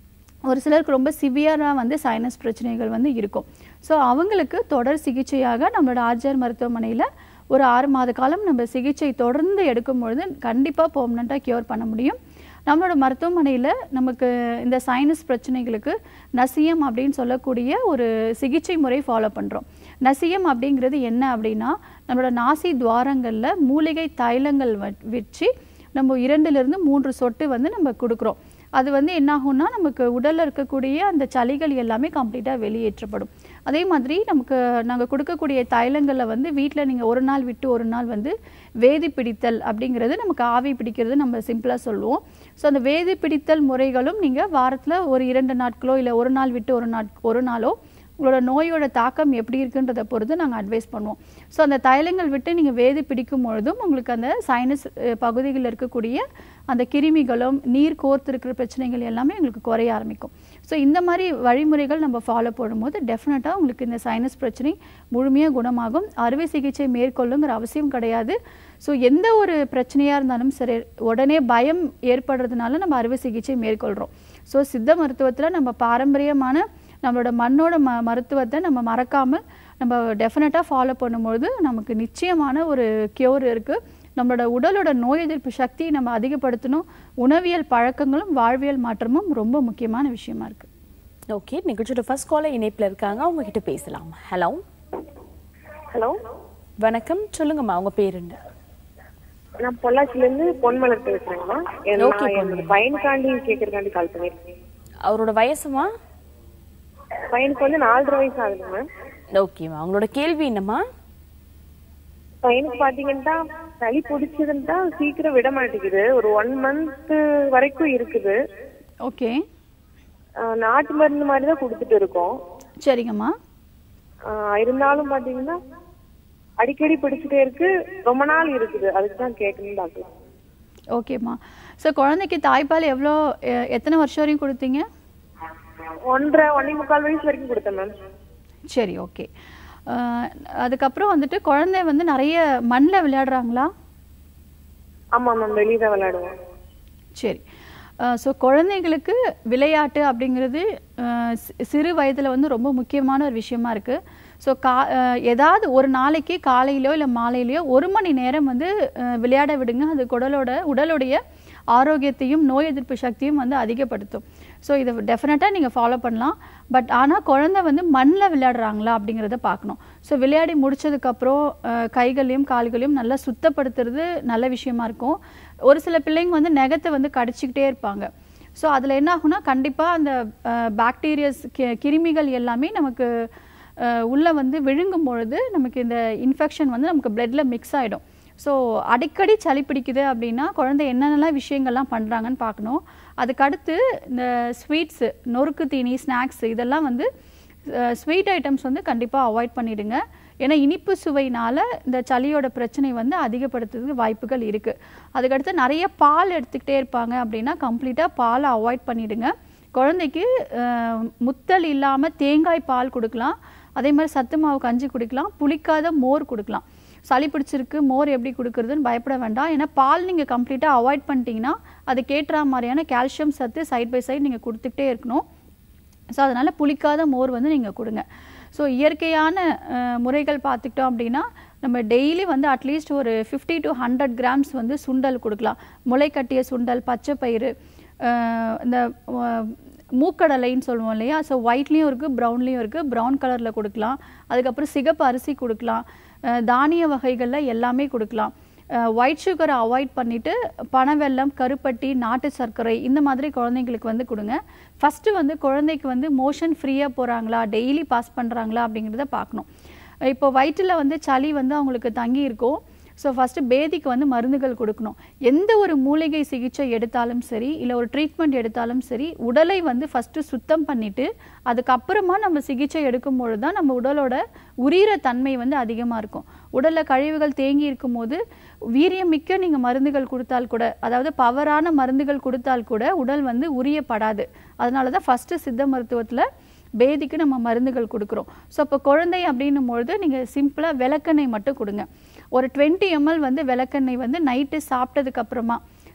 ஒரு சிலருக்கு ரொம்ப சிவியராக வந்து சைனஸ் பிரச்சனைகள் வந்து இருக்கும் ஸோ அவங்களுக்கு தொடர் சிகிச்சையாக நம்மளோட ஆர்ஜர் மருத்துவமனையில் ஒரு ஆறு மாத காலம் நம்ம சிகிச்சை தொடர்ந்து எடுக்கும் பொழுது கண்டிப்பாக பெர்மனண்ட்டாக க்யூர் பண்ண முடியும் நம்மளோட மருத்துவமனையில் நமக்கு இந்த சைனஸ் பிரச்சனைகளுக்கு நசியம் அப்படின்னு சொல்லக்கூடிய ஒரு சிகிச்சை முறை ஃபாலோ பண்ணுறோம் நசியம் அப்படிங்கிறது என்ன அப்படின்னா நம்மளோட நாசி துவாரங்களில் மூலிகை தைலங்கள் வ- வச்சு நம்ம இரண்டுலேருந்து மூன்று சொட்டு வந்து நம்ம கொடுக்குறோம் அது வந்து என்ன ஆகும்னா நமக்கு உடலில் இருக்கக்கூடிய அந்த சளிகள் எல்லாமே கம்ப்ளீட்டாக வெளியேற்றப்படும் அதே மாதிரி நமக்கு நாங்கள் கொடுக்கக்கூடிய தைலங்களில் வந்து வீட்டில் நீங்கள் ஒரு நாள் விட்டு ஒரு நாள் வந்து வேதி பிடித்தல் அப்படிங்கிறது நமக்கு ஆவி பிடிக்கிறது நம்ம சிம்பிளாக சொல்லுவோம் ஸோ அந்த வேதி பிடித்தல் முறைகளும் நீங்கள் வாரத்தில் ஒரு இரண்டு நாட்களோ இல்லை ஒரு நாள் விட்டு ஒரு நாட் ஒரு நாளோ உங்களோட நோயோட தாக்கம் எப்படி இருக்குன்றதை பொறுத்து நாங்கள் அட்வைஸ் பண்ணுவோம் ஸோ அந்த தைலங்கள் விட்டு நீங்கள் வேதி பிடிக்கும் பொழுதும் உங்களுக்கு அந்த சைனஸ் பகுதிகளில் இருக்கக்கூடிய அந்த கிருமிகளும் நீர் கோர்த்து இருக்கிற பிரச்சனைகள் எல்லாமே உங்களுக்கு குறைய ஆரம்பிக்கும் ஸோ இந்த மாதிரி வழிமுறைகள் நம்ம ஃபாலோ பண்ணும்போது டெஃபினட்டாக உங்களுக்கு இந்த சைனஸ் பிரச்சனை முழுமையாக குணமாகும் அறுவை சிகிச்சை மேற்கொள்ளுங்கிற அவசியம் கிடையாது ஸோ எந்த ஒரு பிரச்சனையாக இருந்தாலும் சரி உடனே பயம் ஏற்படுறதுனால நம்ம அறுவை சிகிச்சை மேற்கொள்கிறோம் ஸோ சித்த மருத்துவத்தில் நம்ம பாரம்பரியமான நம்மளோட மண்ணோட ம மருத்துவத்தை நம்ம மறக்காமல் நம்ம டெஃபினட்டாக ஃபாலோ பண்ணும்பொழுது நமக்கு நிச்சயமான ஒரு கியூர் இருக்குது நம்மளோட உடலோட நோய் எதிர்ப்பு சக்தியை நம்ம அதிகப்படுத்தணும் உணவியல் பழக்கங்களும் வாழ்வியல் மாற்றமும் ரொம்ப முக்கியமான விஷயமா இருக்குது ஓகே நிகழ்ச்சியோட ஃபர்ஸ்ட் காலர் இணைப்புல இருக்காங்க அவங்க கிட்ட பேசலாம் ஹலோ ஹலோ வணக்கம் சொல்லுங்கம்மா உங்க பேர் என்ன நான் பொள்ளாச்சில இருந்து பொன்மலர் பேசுறேங்கம்மா என் Okay, நான் என்னோட பையனுக்காண்டி கேட்கறதுக்காண்டி கால் பண்ணிருக்கேன் அவரோட வயசுமா பையனுக்கு வந்து நாலரை வயசு ஆகுது மேம் ஓகேம்மா அவங்களோட கேள்வி என்னம்மா பையனுக்கு பாத்தீங்கன்னா சளி பிடிச்சதுன்னா சீக்கிரம் விட மாட்டேங்குது ஒரு ஒன் மந்த் வரைக்கும் இருக்குது ஓகே ஆஹ் நாட்டு மருந்து மாதிரி தான் கொடுத்துட்டு இருக்கோம் சரிங்கம்மா ஆஹ் இருந்தாலும் பாத்தீங்கன்னா அடிக்கடி பிடிச்சிட்டே இருக்கு ரொம்ப நாள் இருக்குது அதுக்கு தான் கேட்கணும் டாக்டர் ஓகேம்மா ஸோ குழந்தைக்கு தாய்ப்பால் எவ்வளோ எ- எத்தனை வருஷம் வரையும் கொடுத்தீங்க ஒன்றரை ஒன்னே முக்கால் வயசு வரைக்கும் கொடுத்தேன் மேம் சரி ஓகே அதுக்கப்புறம் வந்துட்டு குழந்தை வந்து நிறைய மண்ணில் விளையாடுறாங்களா ஆமா மேம் வெளியே தான் விளையாடுவோம் சரி ஸோ குழந்தைங்களுக்கு விளையாட்டு அப்படிங்கிறது அஹ், சி- சிறு வயதில் வந்து ரொம்ப முக்கியமான ஒரு விஷயமா இருக்குது ஸோ கா அஹ், ஏதாவது ஒரு நாளைக்கு காலையிலோ இல்லை மாலையிலையோ ஒரு மணி நேரம் வந்து அஹ், விளையாட விடுங்க அது குடலோட உடலுடைய ஆரோக்கியத்தையும் நோய் எதிர்ப்பு சக்தியும் வந்து அதிகப்படுத்தும் ஸோ இதை டெஃபினட்டாக நீங்கள் ஃபாலோ பண்ணலாம் பட் ஆனால் குழந்தை வந்து மண்ணில் விளையாடுறாங்களா அப்படிங்கிறத பார்க்கணும் ஸோ விளையாடி முடிச்சதுக்கப்புறம் கைகளையும் கால்களையும் நல்லா சுத்தப்படுத்துறது நல்ல விஷயமா இருக்கும் ஒரு சில பிள்ளைங்க வந்து நெகத்தை வந்து கடிச்சிக்கிட்டே இருப்பாங்க ஸோ அதில் என்ன ஆகும்னா கண்டிப்பாக அந்த பாக்டீரியஸ் கிருமிகள் எல்லாமே நமக்கு அஹ், உள்ள வந்து விழுங்கும் பொழுது நமக்கு இந்த இன்ஃபெக்ஷன் வந்து நமக்கு பிளட்ல மிக்ஸ் ஆகிடும் ஸோ அடிக்கடி சளி பிடிக்குது அப்படின்னா குழந்தை என்னென்னலாம் விஷயங்கள்லாம் பண்ணுறாங்கன்னு பார்க்கணும் அதுக்கடுத்து இந்த ஸ்வீட்ஸு நொறுக்கு தீனி ஸ்நாக்ஸ் இதெல்லாம் வந்து ஸ்வீட் ஐட்டம்ஸ் வந்து கண்டிப்பாக அவாய்ட் பண்ணிடுங்க ஏன்னா இனிப்பு சுவையினால இந்த சளியோட பிரச்சனை வந்து அதிகப்படுத்துறதுக்கு வாய்ப்புகள் இருக்குது அதுக்கடுத்து நிறைய பால் எடுத்துக்கிட்டே இருப்பாங்க அப்படின்னா கம்ப்ளீட்டாக பாலை அவாய்ட் பண்ணிடுங்க குழந்தைக்கு அஹ், முத்தல் இல்லாமல் தேங்காய் பால் கொடுக்கலாம் அதே மாதிரி சத்து மாவு கஞ்சி குடிக்கலாம் புளிக்காத மோர் கொடுக்கலாம் சளி பிடிச்சிருக்கு மோர் எப்படி கொடுக்குறதுன்னு பயப்பட வேண்டாம் ஏன்னா பால் நீங்கள் கம்ப்ளீட்டாக அவாய்ட் பண்ணிட்டீங்கன்னா அதுக்கேற்ற மாதிரியான கால்சியம் சத்து சைட் பை சைடு நீங்கள் கொடுத்துக்கிட்டே இருக்கணும் ஸோ அதனால் புளிக்காத மோர் வந்து நீங்கள் கொடுங்க ஸோ இயற்கையான அஹ், முறைகள் பார்த்துக்கிட்டோம் அப்படின்னா நம்ம டெய்லி வந்து அட்லீஸ்ட் ஒரு ஃபிஃப்டி டு ஹண்ட்ரட் கிராம்ஸ் வந்து சுண்டல் கொடுக்கலாம் முளை கட்டிய சுண்டல் பச்சை பயிறு அஹ், இந்த அஹ், மூக்கடலைன்னு சொல்லுவோம் இல்லையா ஸோ ஒயிட்லேயும் இருக்குது ப்ரௌன்லேயும் இருக்குது ப்ரௌன் கலரில் கொடுக்கலாம் அதுக்கப்புறம் சிகப்பு அரிசி கொடுக்கலாம் அஹ், தானிய வகைகளில் எல்லாமே கொடுக்கலாம் ஒயிட் சுகரை அவாய்ட் பண்ணிவிட்டு பனவெல்லம் கருப்பட்டி நாட்டு சர்க்கரை இந்த மாதிரி குழந்தைங்களுக்கு வந்து கொடுங்க ஃபஸ்ட்டு வந்து குழந்தைக்கு வந்து மோஷன் ஃப்ரீயாக போகிறாங்களா டெய்லி பாஸ் பண்ணுறாங்களா அப்படிங்கிறத பார்க்கணும் இப்போ வயிற்றில் வந்து சளி வந்து அவங்களுக்கு தங்கி இருக்கும் ஸோ ஃபஸ்ட்டு பேதிக்கு வந்து மருந்துகள் கொடுக்கணும் எந்த ஒரு மூலிகை சிகிச்சை எடுத்தாலும் சரி இல்லை ஒரு ட்ரீட்மெண்ட் எடுத்தாலும் சரி உடலை வந்து ஃபஸ்ட்டு சுத்தம் பண்ணிவிட்டு அதுக்கப்புறமா நம்ம சிகிச்சை எடுக்கும் பொழுது தான் நம்ம உடலோட உரியிற தன்மை வந்து அதிகமாக இருக்கும் உடலில் கழிவுகள் தேங்கி இருக்கும்போது வீரியமிக்க நீங்கள் மருந்துகள் கொடுத்தால் கூட அதாவது பவரான மருந்துகள் கொடுத்தால் கூட உடல் வந்து உரியப்படாது அதனால தான் ஃபஸ்ட்டு சித்த மருத்துவத்தில் பேதிக்கு நம்ம மருந்துகள் கொடுக்குறோம் ஸோ அப்போ குழந்தை அப்படின்னும் பொழுது நீங்கள் சிம்பிளாக விளக்கெண்ணெய் மட்டும் கொடுங்க ஒரு டுவெண்ட்டி எம்எல் வந்து விளக்கெண்ணெய் வந்து நைட்டு சாப்பிட்டதுக்கு அப்புறமா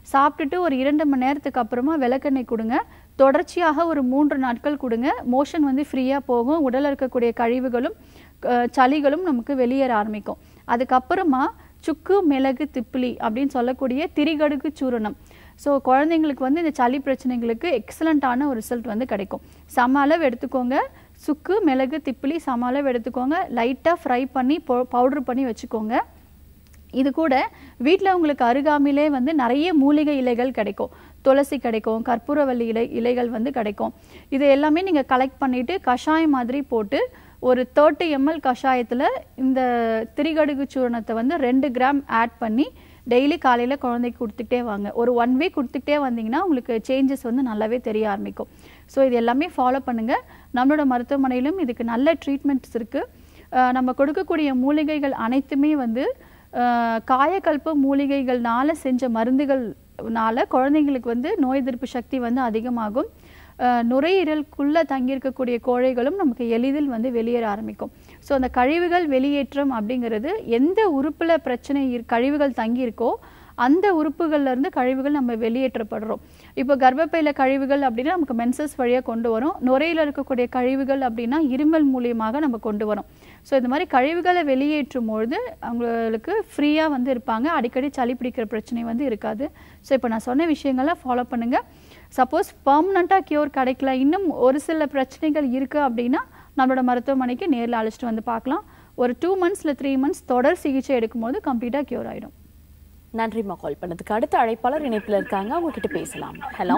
சாப்பிட்டுட்டு ஒரு இரண்டு மணி நேரத்துக்கு அப்புறமா விளக்கெண்ணெய் கொடுங்க தொடர்ச்சியாக ஒரு மூன்று நாட்கள் கொடுங்க மோஷன் வந்து ஃப்ரீயாக போகும் உடலில் இருக்கக்கூடிய கழிவுகளும் அஹ், சளிகளும் நமக்கு வெளியேற ஆரம்பிக்கும் அதுக்கப்புறமா சுக்கு மிளகு திப்பிலி அப்படின்னு சொல்லக்கூடிய திரிகடுகு சூரணம் ஸோ குழந்தைங்களுக்கு வந்து இந்த சளி பிரச்சனைகளுக்கு எக்ஸலண்ட்டான ஒரு ரிசல்ட் வந்து கிடைக்கும் சம அளவு எடுத்துக்கோங்க சுக்கு மிளகு திப்பிலி சம அளவு எடுத்துக்கோங்க லைட்டாக ஃப்ரை பண்ணி பவுடர் பண்ணி வச்சுக்கோங்க இது கூட வீட்டில் உங்களுக்கு அருகாமையிலே வந்து நிறைய மூலிகை இலைகள் கிடைக்கும் துளசி கிடைக்கும் கற்பூரவள்ளி இலை இலைகள் வந்து கிடைக்கும் இது எல்லாமே நீங்கள் கலெக்ட் பண்ணிவிட்டு கஷாயம் மாதிரி போட்டு ஒரு தேர்ட்டி எம்எல் கஷாயத்தில் இந்த திரிகடுகு சூரணத்தை வந்து ரெண்டு கிராம் ஆட் பண்ணி டெய்லி காலையில் குழந்தைக்கு கொடுத்துக்கிட்டே வாங்க ஒரு ஒன் வீக் கொடுத்துக்கிட்டே வந்தீங்கன்னா உங்களுக்கு சேஞ்சஸ் வந்து நல்லாவே தெரிய ஆரம்பிக்கும் ஸோ இது எல்லாமே ஃபாலோ பண்ணுங்கள் நம்மளோட மருத்துவமனையிலும் இதுக்கு நல்ல ட்ரீட்மெண்ட்ஸ் இருக்குது நம்ம கொடுக்கக்கூடிய மூலிகைகள் அனைத்துமே வந்து அஹ், காயக்கல்ப மூலிகைகள்னால செஞ்ச மருந்துகள்னால குழந்தைங்களுக்கு வந்து நோய் எதிர்ப்பு சக்தி வந்து அதிகமாகும் அஹ், நுரையீரலுக்குள்ளே தங்கியிருக்கக்கூடிய கோழைகளும் நமக்கு எளிதில் வந்து வெளியேற ஆரம்பிக்கும் ஸோ அந்த கழிவுகள் வெளியேற்றம் அப்படிங்கிறது எந்த உறுப்பில் பிரச்சனை இரு- கழிவுகள் தங்கியிருக்கோ அந்த உறுப்புகள்ல இருந்து கழிவுகள் நம்ம வெளியேற்றப்படுறோம் இப்போ கர்ப்பப்பையில கழிவுகள் அப்படின்னா நமக்கு மென்சஸ் வழியாக கொண்டு வரும் நுரையில இருக்கக்கூடிய கழிவுகள் அப்படின்னா இருமல் மூலியமாக நம்ம கொண்டு வரோம் ஸோ இந்த மாதிரி கழிவுகளை வெளியேற்றும் பொழுது அவங்களுக்கு ஃப்ரீயாக வந்து இருப்பாங்க அடிக்கடி சளி பிடிக்கிற பிரச்சனை வந்து இருக்காது ஸோ இப்போ நான் சொன்ன விஷயங்களை ஃபாலோ பண்ணுங்க சப்போஸ் பர்மனண்ட்டாக கியூர் கிடைக்கல இன்னும் ஒரு சில பிரச்சனைகள் இருக்குது அப்படின்னா நம்மளோட மருத்துவமனைக்கு நேரில் அழைச்சிட்டு வந்து பார்க்கலாம் ஒரு டூ மந்த்ஸில் த்ரீ மந்த்ஸ் தொடர் சிகிச்சை எடுக்கும்போது கம்ப்ளீட்டாக கியூர் ஆகிடும் நன்றிம்மா கால் பண்ணதுக்கு அடுத்த அழைப்பாளர் இணைப்புல இருக்காங்க அவங்க கிட்ட பேசலாம் ஹலோ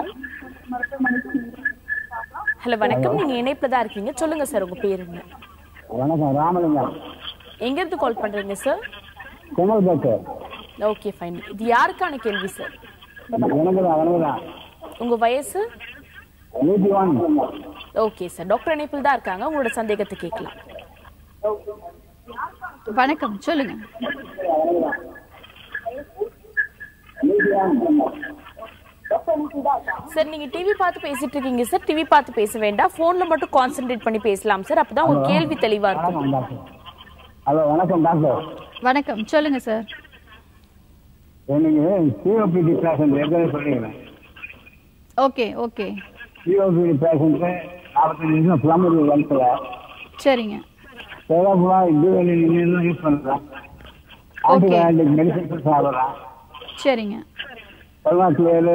ஹலோ வணக்கம் நீங்க இணைப்புல தான் இருக்கீங்க சொல்லுங்க சார் உங்க பேர் என்ன வணக்கம் ராமலிங்கம் எங்க இருந்து கால் பண்றீங்க சார் செங்கல்பட்டு ஓகே ஃபைன் இது யாருக்கான கேள்வி சார் எனக்கு தான் எனக்கு தான் உங்க வயசு நூற்றி ஒன் ஓகே சார் டாக்டர் இணைப்பில் தான் இருக்காங்க உங்களோட சந்தேகத்தை கேட்கலாம் வணக்கம் சொல்லுங்க சார் நீங்க டிவி பார்த்து பேசிட்டு இருக்கீங்க சார் டிவி பார்த்து பேச வேண்டாம் போன்ல மட்டும் கான்சென்ட்ரேட் பண்ணி பேசலாம் சார் அப்பதான் உங்க கேள்வி தெளிவா இருக்கும் வணக்கம் டாக்டர் ஹலோ வணக்கம் டாக்டர் வணக்கம் சொல்லுங்க சார் எனக்கு சிஓபிடி பேஷண்ட் ஏற்கனவே சொல்லிக்கிறேன் ஓகே ஓகே சிஓபிடி பேஷண்ட்டு நாற்பத்தஞ்சு நிமிஷம் பிளம்பர் வளர்த்துல சரிங்க சேதாபுரா இது நின்று யூஸ் பண்ணுறேன் ஆன்டிபயோட்டிக் மெடிசன்ஸ் சாப்பிட்றேன் சரிங்க கொல்வாக்கிலேரு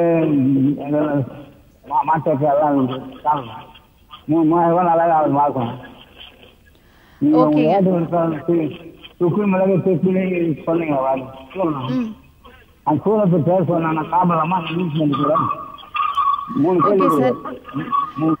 மாட்டாச்சு எல்லாம் சாப்பிட்றேன் மூணு மூணாயிரம் ரூபாய் நல்லா ஆகுது மாதம் நீங்கள் Okay. உங்கள் ஏட்டு சுக்கு மிளகு திப்பிலி சொன்னீங்க வாங்க சொல்லணும் ம் அந்த சூரத்து பேர் சொன்னா நான் சாப்பிடலாமா நான் யூஸ் பண்ணிக்கிறேன் மூணு Okay, கேள்வி sir. மூணு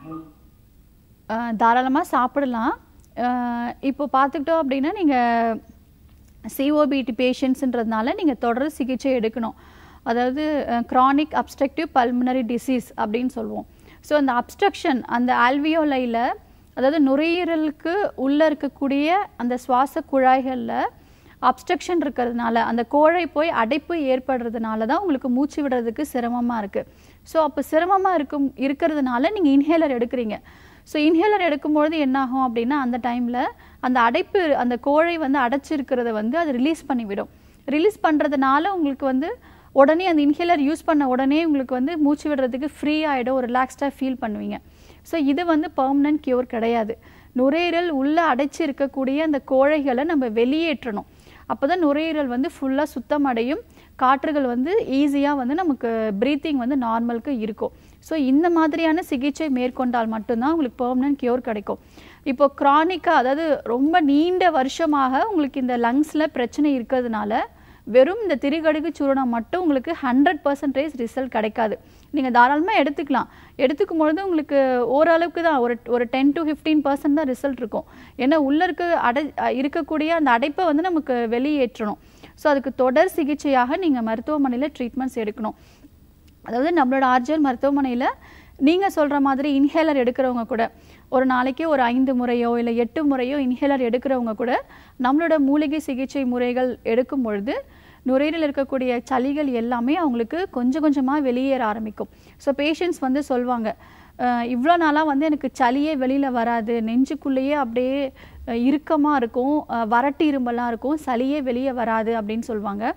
தாராளமாக சாப்பிடலாம் அஹ், இப்போ பார்த்துக்கிட்டோம் அப்படின்னா நீங்கள் சிஓபிடி பேஷண்ட்ஸுன்றதுனால நீங்கள் தொடர் சிகிச்சை எடுக்கணும் அதாவது க்ரானிக் அப்ஸ்ட்ரக்டிவ் பல்மனரி டிசீஸ் அப்படின்னு சொல்லுவோம் ஸோ அந்த அப்ஸ்ட்ரக்ஷன் அந்த ஆல்வியோலையில் அதாவது நுரையீரலுக்கு உள்ளே இருக்கக்கூடிய அந்த சுவாச குழாய்களில் அப்ஸ்ட்ரக்ஷன் இருக்கிறதுனால அந்த கோழை போய் அடைப்பு ஏற்படுறதுனால தான் உங்களுக்கு மூச்சு விடுறதுக்கு சிரமமாக இருக்குது ஸோ அப்போ சிரமமாக இருக்கும் இருக்கிறதுனால நீங்கள் இன்ஹேலர் எடுக்கிறீங்க ஸோ இன்ஹேலர் எடுக்கும்பொழுது என்ன ஆகும் அப்படின்னா அந்த டைமில் அந்த அடைப்பு அந்த கோழை வந்து அடைச்சிருக்கிறத வந்து அது ரிலீஸ் பண்ணிவிடும் ரிலீஸ் பண்ணுறதுனால உங்களுக்கு வந்து உடனே அந்த இன்ஹேலர் யூஸ் பண்ண உடனே உங்களுக்கு வந்து மூச்சு விடுறதுக்கு ஃப்ரீ ஆகிடும் ஒரு ரிலாக்ஸ்டாக ஃபீல் பண்ணுவீங்க ஸோ இது வந்து பர்மனன்ட் கியூர் கிடையாது நுரையீரல் உள்ளே அடைச்சி இருக்கக்கூடிய அந்த கோழைகளை நம்ம வெளியேற்றணும் அப்போ தான் நுரையீரல் வந்து ஃபுல்லாக சுத்தமடையும் காற்றுகள் வந்து ஈஸியாக வந்து நமக்கு ப்ரீத்திங் வந்து நார்மலுக்கு இருக்கும் ஸோ இந்த மாதிரியான சிகிச்சை மேற்கொண்டால் மட்டும்தான் உங்களுக்கு பெர்மனன்ட் கியூர் கிடைக்கும் இப்போ க்ரானிக்காக அதாவது ரொம்ப நீண்ட வருஷமாக உங்களுக்கு இந்த லங்ஸில் பிரச்சனை இருக்கிறதுனால வெறும் இந்த திரிகடுகு சூரணம் மட்டும் உங்களுக்கு ஹண்ட்ரட் பர்சன்டேஜ் ரிசல்ட் கிடைக்காது நீங்கள் தாராளமாக எடுத்துக்கலாம் எடுத்துக்கும் பொழுது உங்களுக்கு ஓரளவுக்கு தான் ஒரு ஒரு டென் டு ஃபிஃப்டீன் பர்சன்ட் தான் ரிசல்ட் இருக்கும் ஏன்னா உள்ளே இருக்க அடை அஹ் இருக்கக்கூடிய அந்த அடைப்பை வந்து நமக்கு வெளியேற்றணும் ஸோ அதுக்கு தொடர் சிகிச்சையாக நீங்கள் மருத்துவமனையில் ட்ரீட்மெண்ட்ஸ் எடுக்கணும் அதாவது நம்மளோட ஆர்ஜிஎல் மருத்துவமனையில் நீங்கள் சொல்கிற மாதிரி இன்ஹேலர் எடுக்கிறவங்க கூட ஒரு நாளைக்கு ஒரு ஐந்து முறையோ இல்லை எட்டு முறையோ இன்ஹேலர் எடுக்கிறவங்க கூட நம்மளோட மூலிகை சிகிச்சை முறைகள் எடுக்கும் பொழுது நுரையீரல் இருக்கக்கூடிய சளிகள் எல்லாமே அவங்களுக்கு கொஞ்சம் கொஞ்சமாக வெளியேற ஆரம்பிக்கும் ஸோ பேஷண்ட்ஸ் வந்து சொல்லுவாங்க இவ்வளோ நாளாக வந்து எனக்கு சளியே வெளியில் வராது நெஞ்சுக்குள்ளேயே அப்படியே இறுக்கமாக இருக்கும் அஹ், வறட்டு இரும்பெல்லாம் இருக்கும் சளியே வெளியே வராது அப்படின்னு சொல்லுவாங்க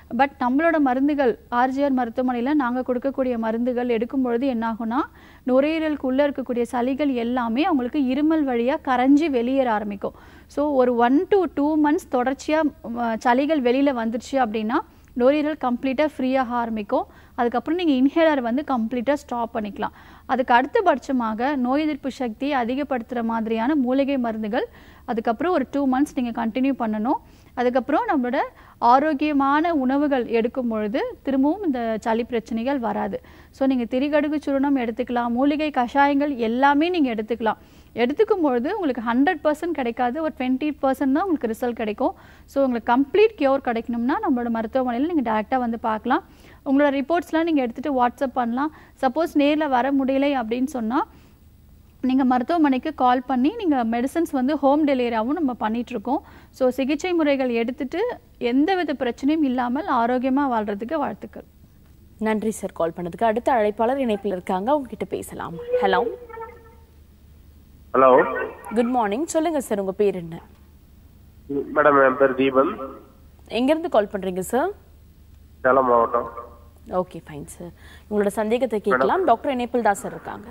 பட் நம்மளோட மருந்துகள் ஆர்ஜிஆர் மருத்துவமனையில் நாங்கள் கொடுக்கக்கூடிய மருந்துகள் எடுக்கும் பொழுது என்னாகும்னா நுரையீரலுக்கு உள்ளே இருக்கக்கூடிய சளிகள் எல்லாமே அவங்களுக்கு இருமல் வழியாக கரைஞ்சி வெளியேற ஆரம்பிக்கும் ஸோ ஒரு ஒன் to டூ மந்த்ஸ் தொடர்ச்சியாக சளிகள் வெளியில் வந்துருச்சு அப்படின்னா நுரையீரல் கம்ப்ளீட்டாக ஃப்ரீயாக ஆரம்பிக்கும் அதுக்கப்புறம் நீங்கள் இன்ஹேலர் வந்து கம்ப்ளீட்டாக ஸ்டாப் பண்ணிக்கலாம் அதுக்கு அடுத்தபட்சமாக நோய் எதிர்ப்பு சக்தியை அதிகப்படுத்துகிற மாதிரியான மூலிகை மருந்துகள் அதுக்கப்புறம் ஒரு டூ மந்த்ஸ் நீங்கள் கண்டினியூ பண்ணணும் அதுக்கப்புறம் நம்மளோட ஆரோக்கியமான உணவுகள் எடுக்கும் பொழுது திரும்பவும் இந்த சளி பிரச்சனைகள் வராது ஸோ நீங்கள் திரிகடுகு சூரணம் எடுத்துக்கலாம் மூலிகை கஷாயங்கள் எல்லாமே நீங்கள் எடுத்துக்கலாம் எடுத்துக்கும் பொழுது உங்களுக்கு ஹண்ட்ரட் பர்சன்ட் கிடைக்காது ஒரு டுவெண்ட்டி பர்சன்ட் தான் உங்களுக்கு ரிசல்ட் கிடைக்கும் ஸோ உங்களுக்கு கம்ப்ளீட் கியூர் கிடைக்கணும்னா நம்மளோட மருத்துவமனையில் நீங்கள் டேரெக்டாக வந்து பார்க்கலாம் உங்களோட ரிப்போர்ட்ஸ்லாம் நீங்கள் எடுத்துகிட்டு வாட்ஸ்அப் பண்ணலாம் சப்போஸ் நேரில் வர முடியலை அப்படின்னு சொன்னால் நீங்கள் மருத்துவமனைக்கு கால் பண்ணி நீங்கள் மெடிசன்ஸ் வந்து ஹோம் டெலிவரியாகவும் நம்ம பண்ணிகிட்ருக்கோம் ஸோ சிகிச்சை முறைகள் எடுத்துட்டு எந்தவித பிரச்சனையும் இல்லாமல் ஆரோக்கியமாக வாழ்கிறதுக்கு வாழ்த்துக்கள் நன்றி சார் கால் பண்ணதுக்கு அடுத்த அழைப்பாளர் இணைப்பில் இருக்காங்க அவங்க கிட்ட பேசலாம் ஹலோ ஹலோ குட் மார்னிங் சொல்லுங்க சார் உங்க பேர் என்ன மேடம் என் பேர் தீபன் எங்க இருந்து கால் பண்றீங்க சார் சேலம் மாவட்டம் ஓகே ஃபைன் சார் உங்களோட சந்தேகத்தை கேட்கலாம் டாக்டர் இணைப்பில் தான் சார் இருக்காங்க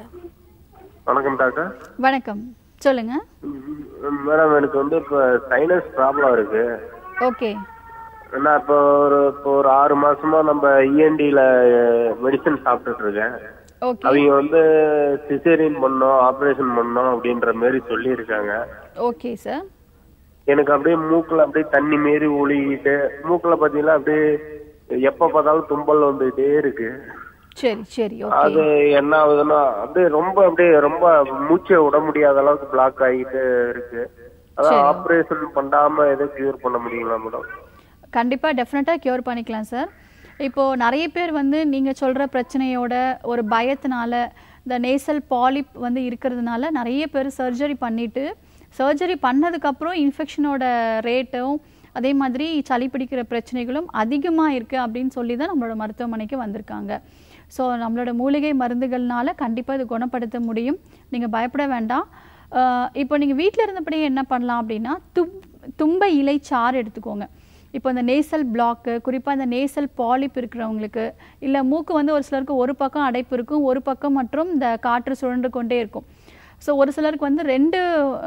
வணக்கம் டாக்டர் வணக்கம் சொல்லுங்கள் ம், மேடம் எனக்கு வந்து இப்போ சைனஸ் ப்ராப்ளம் இருக்கு ஓகே நான் இப்போ ஒரு இப்போ ஒரு ஆறு மாசமா நம்ம இஎன்டியில் மெடிசன் சாப்பிட்டுட்டு இருக்கேன் ஓகே அவங்க வந்து சிசேரியன் பண்ணோம் ஆப்ரேஷன் பண்ணோம் அப்படின்ற மாதிரி சொல்லியிருக்காங்க ஓகே சார் எனக்கு அப்படியே மூக்குல அப்படியே தண்ணி மாரி ஒழுகிட்டு மூக்குல பாத்தீங்கன்னா அப்படியே எப்ப பார்த்தாலும் தும்பல் வந்துகிட்டே இருக்கு சரி சரி ஓகே அது என்ன ஆகுதுன்னா அப்படியே ரொம்ப அப்படியே ரொம்ப மூச்சை விட முடியாத அளவுக்கு பிளாக் ஆகிட்டு இருக்கு அதான் ஆபரேஷன் பண்ணாம எதை கியூர் பண்ண முடியுங்களா மேடம் கண்டிப்பாக டெஃபினட்டாக க்யூர் பண்ணிக்கலாம் சார் இப்போது நிறைய பேர் வந்து நீங்கள் சொல்கிற பிரச்சனையோட ஒரு பயத்தினால இந்த நேசல் பாலிப் வந்து இருக்கிறதுனால நிறைய பேர் சர்ஜரி பண்ணிவிட்டு சர்ஜரி பண்ணதுக்கப்புறம் இன்ஃபெக்ஷனோட ரேட்டும் அதே மாதிரி சளி பிடிக்கிற பிரச்சனைகளும் அதிகமாக இருக்குது அப்படின்னு சொல்லி தான் நம்மளோட மருத்துவமனைக்கு வந்திருக்காங்க ஸோ நம்மளோட மூலிகை மருந்துகள்னால கண்டிப்பாக இது குணப்படுத்த முடியும் நீங்கள் பயப்பட வேண்டாம் ஆஹ் இப்போ நீங்கள் வீட்டில் இருந்தபடியே என்ன பண்ணலாம் அப்படின்னா தும் தும்ப இலை சாறு எடுத்துக்கோங்க இப்போ இந்த நேசல் பிளாக்கு குறிப்பாக இந்த நேசல் பாலிப் இருக்கிறவங்களுக்கு இல்லை மூக்கு வந்து ஒரு சிலருக்கு ஒரு பக்கம் அடைப்பு இருக்கும் ஒரு பக்கம் மற்றும் இந்த காற்று சுழன்று கொண்டே இருக்கும் ஸோ ஒரு சிலருக்கு வந்து ரெண்டு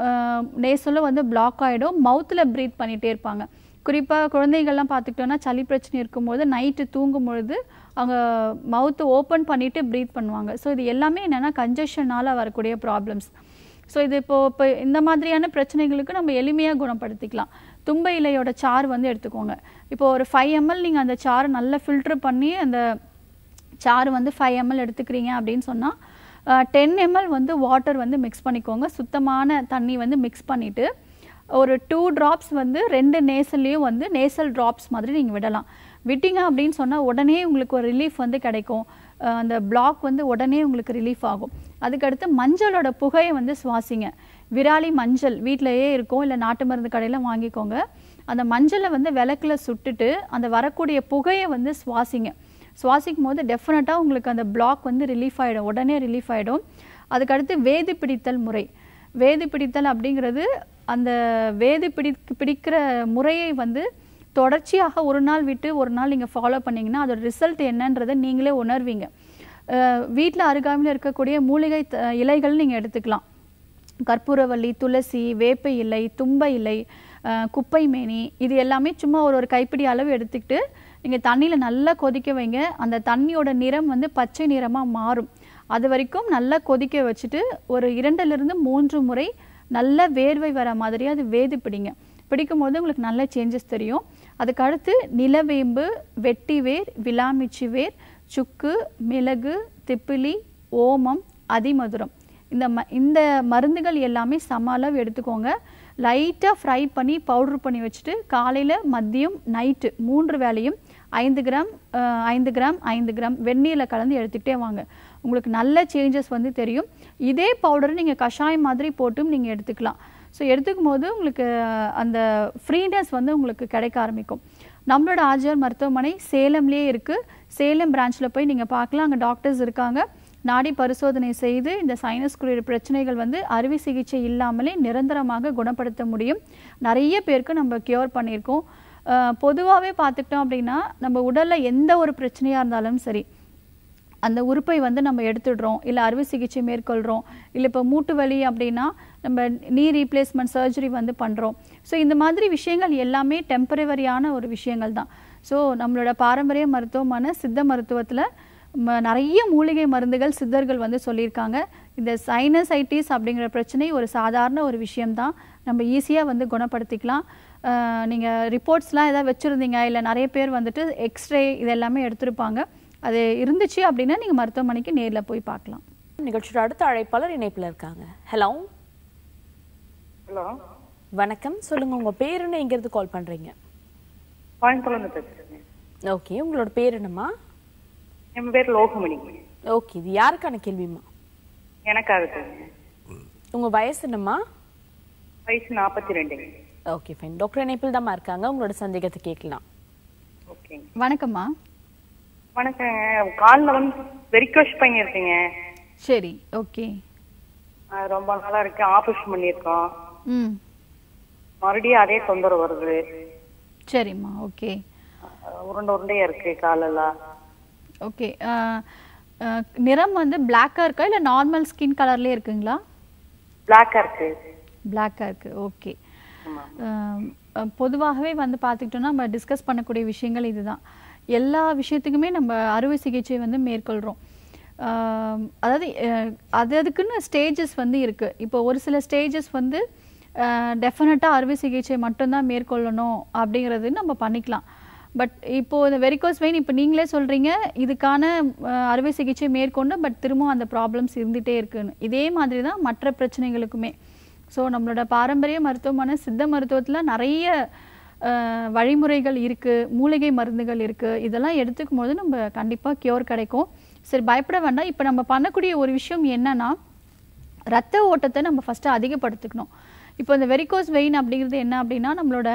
நேசலும் வந்து பிளாக் ஆகிடும் மவுத்தில் ப்ரீத் பண்ணிகிட்டே இருப்பாங்க குறிப்பாக குழந்தைகள்லாம் பார்த்துக்கிட்டோன்னா சளி பிரச்சனை இருக்கும்போது நைட்டு தூங்கும் பொழுது அவங்க மவுத்தை ஓப்பன் பண்ணிவிட்டு ப்ரீத் பண்ணுவாங்க ஸோ இது எல்லாமே என்னென்னா கன்ஜஷனால் வரக்கூடிய ப்ராப்ளம்ஸ் ஸோ இது இப்போ இப்போ இந்த மாதிரியான பிரச்சனைகளுக்கு நம்ம எளிமையாக குணப்படுத்திக்கலாம் தும்ப இலையோட சாறு வந்து எடுத்துக்கோங்க இப்போ ஒரு ஃபைவ் எம்எல் நீங்கள் அந்த சாறு நல்லா ஃபில்டர் பண்ணி அந்த சாறு வந்து ஃபைவ் எம்எல் எடுத்துக்கிறீங்க அப்படின்னு சொன்னால் டென் எம்எல் வந்து வாட்டர் வந்து மிக்ஸ் பண்ணிக்கோங்க சுத்தமான தண்ணி வந்து மிக்ஸ் பண்ணிவிட்டு ஒரு டூ ட்ராப்ஸ் வந்து ரெண்டு நேசல்லையும் வந்து நேசல் ட்ராப்ஸ் மாதிரி நீங்கள் விடலாம் விட்டீங்க அப்படின்னு சொன்னால் உடனே உங்களுக்கு ஒரு ரிலீஃப் வந்து கிடைக்கும் அஹ் அந்த பிளாக் வந்து உடனே உங்களுக்கு ரிலீஃப் ஆகும் அதுக்கடுத்து மஞ்சளோட புகையை வந்து சுவாசிங்க விராலி மஞ்சள் வீட்டிலையே இருக்கும் இல்லை நாட்டு மருந்து கடையில் வாங்கிக்கோங்க அந்த மஞ்சளை வந்து விளக்குல சுட்டுட்டு அந்த வரக்கூடிய புகையை வந்து சுவாசிங்க சுவாசிக்கும் போது டெஃபினட்டாக உங்களுக்கு அந்த பிளாக் வந்து ரிலீஃப் ஆகிடும் உடனே ரிலீஃப் ஆகிடும் அதுக்கடுத்து வேது பிடித்தல் முறை வேது பிடித்தல் அப்படிங்கிறது அந்த வேது பிடி பிடிக்கிற முறையை வந்து தொடர்ச்சியாக ஒரு நாள் விட்டு ஒரு நாள் நீங்கள் ஃபாலோ பண்ணீங்கன்னா அதோட ரிசல்ட் என்னன்றதை நீங்களே உணர்வீங்க வீட்டில் அருகாமையில் இருக்கக்கூடிய மூலிகை த- இலைகள் நீங்கள் எடுத்துக்கலாம் கற்பூரவள்ளி துளசி வேப்ப இலை தும்ப இலை அஹ், குப்பை மேனி இது எல்லாமே சும்மா ஒரு ஒரு கைப்பிடி அளவு எடுத்துக்கிட்டு நீங்கள் தண்ணியில் நல்லா கொதிக்க வைங்க அந்த தண்ணியோட நிறம் வந்து பச்சை நிறமாக மாறும் அது வரைக்கும் நல்லா கொதிக்க வச்சுட்டு ஒரு இரண்டிலிருந்து மூன்று முறை நல்ல வேர்வை வர மாதிரி அது வேது பிடிங்க பிடிக்கும் போது உங்களுக்கு நல்ல சேஞ்சஸ் தெரியும் அதுக்கு அடுத்து நிலவேம்பு வெட்டி வேர் விலாமிச்சி வேர் சுக்கு மிளகு திப்பிலி ஓமம் அதிமதுரம் இந்த ம இந்த மருந்துகள் எல்லாமே சம அளவு எடுத்துக்கோங்க லைட்டாக ஃப்ரை பண்ணி பவுடர் பண்ணி வச்சுட்டு காலையில் மதியம் நைட்டு மூன்று வேளையும் ஐந்து கிராம் அஹ், ஐந்து கிராம் ஐந்து கிராம் வெந்நீரில் கலந்து எடுத்துக்கிட்டே வாங்க உங்களுக்கு நல்ல சேஞ்சஸ் வந்து தெரியும் இதே பவுடரை நீங்கள் கஷாயம் மாதிரி போட்டும் நீங்கள் எடுத்துக்கலாம் ஸோ எடுத்துக்கும் போது உங்களுக்கு அஹ், அந்த ஃப்ரீனஸ் வந்து உங்களுக்கு கிடைக்க ஆரம்பிக்கும் நம்மளோட ஆர்ஜிஆர் மருத்துவமனை சேலம்லேயே இருக்குது சேலம் பிரான்ச்சில் போய் நீங்கள் பார்க்கலாம் அங்கே டாக்டர்ஸ் இருக்காங்க நாடி பரிசோதனை செய்து இந்த சைனஸ் குறிய பிரச்சனைகள் வந்து அறுவை சிகிச்சை இல்லாமலே நிரந்தரமாக குணப்படுத்த முடியும் நிறைய பேருக்கு நம்ம கியூர் பண்ணியிருக்கோம் பொதுவாகவே பார்த்துக்கிட்டோம் அப்படின்னா நம்ம உடலில் எந்த ஒரு பிரச்சனையாக இருந்தாலும் சரி அந்த உறுப்பை வந்து நம்ம எடுத்துடுறோம் இல்லை அறுவை சிகிச்சை மேற்கொள்கிறோம் இல்லை இப்போ மூட்டு வலி அப்படின்னா நம்ம நீ ரீப்ளேஸ்மெண்ட் சர்ஜரி வந்து பண்ணுறோம் ஸோ இந்த மாதிரி விஷயங்கள் எல்லாமே டெம்பரவரியான ஒரு விஷயங்கள் தான் ஸோ நம்மளோட பாரம்பரிய மருத்துவமான சித்த மருத்துவத்தில் ம- நிறைய மூலிகை மருந்துகள் சித்தர்கள் வந்து சொல்லியிருக்காங்க இந்த சைனசைட்டிஸ் அப்படிங்கிற பிரச்சனை ஒரு சாதாரண ஒரு விஷயம்தான் நம்ம ஈஸியாக வந்து குணப்படுத்திக்கலாம் நீங்கள் ரிப்போர்ட்ஸ்லாம் ஏதாவது வச்சுருந்தீங்க இல்லை நிறைய பேர் வந்துட்டு எக்ஸ்ரே இது எல்லாமே எடுத்திருப்பாங்க அது இருந்துச்சு அப்படின்னா நீங்கள் மருத்துவமனைக்கு நேரில் போய் பார்க்கலாம் நிகழ்ச்சியோட அடுத்த அழைப்பாளர் இணைப்புல இருக்காங்க ஹலோ ஹலோ வணக்கம் சொல்லுங்க உங்க பேர் என்ன எங்க இருந்து கால் பண்றீங்க கோயம்புத்தூர்லேருந்து பேசுகிறேன் ஓகே உங்களோட பேர் என்னம்மா என் பேர் லோகமணி ஓகே இது யாருக்கான கேள்விம்மா எனக்காக பேசுங்க உங்க வயசு என்னம்மா வயசு நாற்பத்தி ரெண்டுங்க ஓகே ஃபைன் டாக்டர் இணைப்பில் தாம்மா இருக்காங்க உங்களோட சந்தேகத்தை கேட்கலாம் ஓகேங்க வணக்கம்மா வணக்கங்க காலில் வந்து வெரிகோஷ் பையன் இருக்குங்க சரி ஓகே அது ரொம்ப நாளா இருக்கு ஆபரேஷன் பண்ணியிருக்கோம் ம் மறுபடியும் அதே தொந்தரவு வருது சரிம்மா ஓகே அஹ் உருண்டை உருண்டையா இருக்கு காலெல்லாம் ஓகே நிறம் வந்து பிளாக்காக இருக்கா இல்லை நார்மல் ஸ்கின் கலர்லேயே இருக்குங்களா பிளாக்கா இருக்கு பிளாக்காக இருக்குது ஓகே பொதுவாகவே வந்து பார்த்துக்கிட்டோம்னா நம்ம டிஸ்கஸ் பண்ணக்கூடிய விஷயங்கள் இதுதான் எல்லா விஷயத்துக்குமே நம்ம அறுவை சிகிச்சை வந்து மேற்கொள்கிறோம் ஆம், அதாவது அஹ், அது அதுக்குன்னு ஸ்டேஜஸ் வந்து இருக்குது இப்போ ஒரு சில ஸ்டேஜஸ் வந்து டெஃபினட்டாக அறுவை சிகிச்சை மட்டும்தான் மேற்கொள்ளணும் அப்படிங்கிறது நம்ம பண்ணிக்கலாம் பட் இப்போ இந்த வெரிகோஸ் வெயின் இப்போ நீங்களே சொல்கிறீங்க இதுக்கான அஹ், அறுவை சிகிச்சை மேற்கொண்டு பட் திரும்பவும் அந்த ப்ராப்ளம்ஸ் இருந்துகிட்டே இருக்குன்னு இதே மாதிரி தான் மற்ற பிரச்சனைகளுக்குமே ஸோ நம்மளோட பாரம்பரிய மருத்துவமான சித்த மருத்துவத்தில் நிறைய அஹ், வழிமுறைகள் இருக்குது மூலிகை மருந்துகள் இருக்குது இதெல்லாம் எடுத்துக்கும் போது நம்ம கண்டிப்பாக கியூர் கிடைக்கும் சரி பயப்பட வேண்டாம் இப்போ நம்ம பண்ணக்கூடிய ஒரு விஷயம் என்னன்னா ரத்த ஓட்டத்தை நம்ம ஃபஸ்ட்டு அதிகப்படுத்திக்கணும் இப்போ இந்த வெரிகோஸ் வெயின் அப்படிங்கிறது என்ன அப்படின்னா நம்மளோட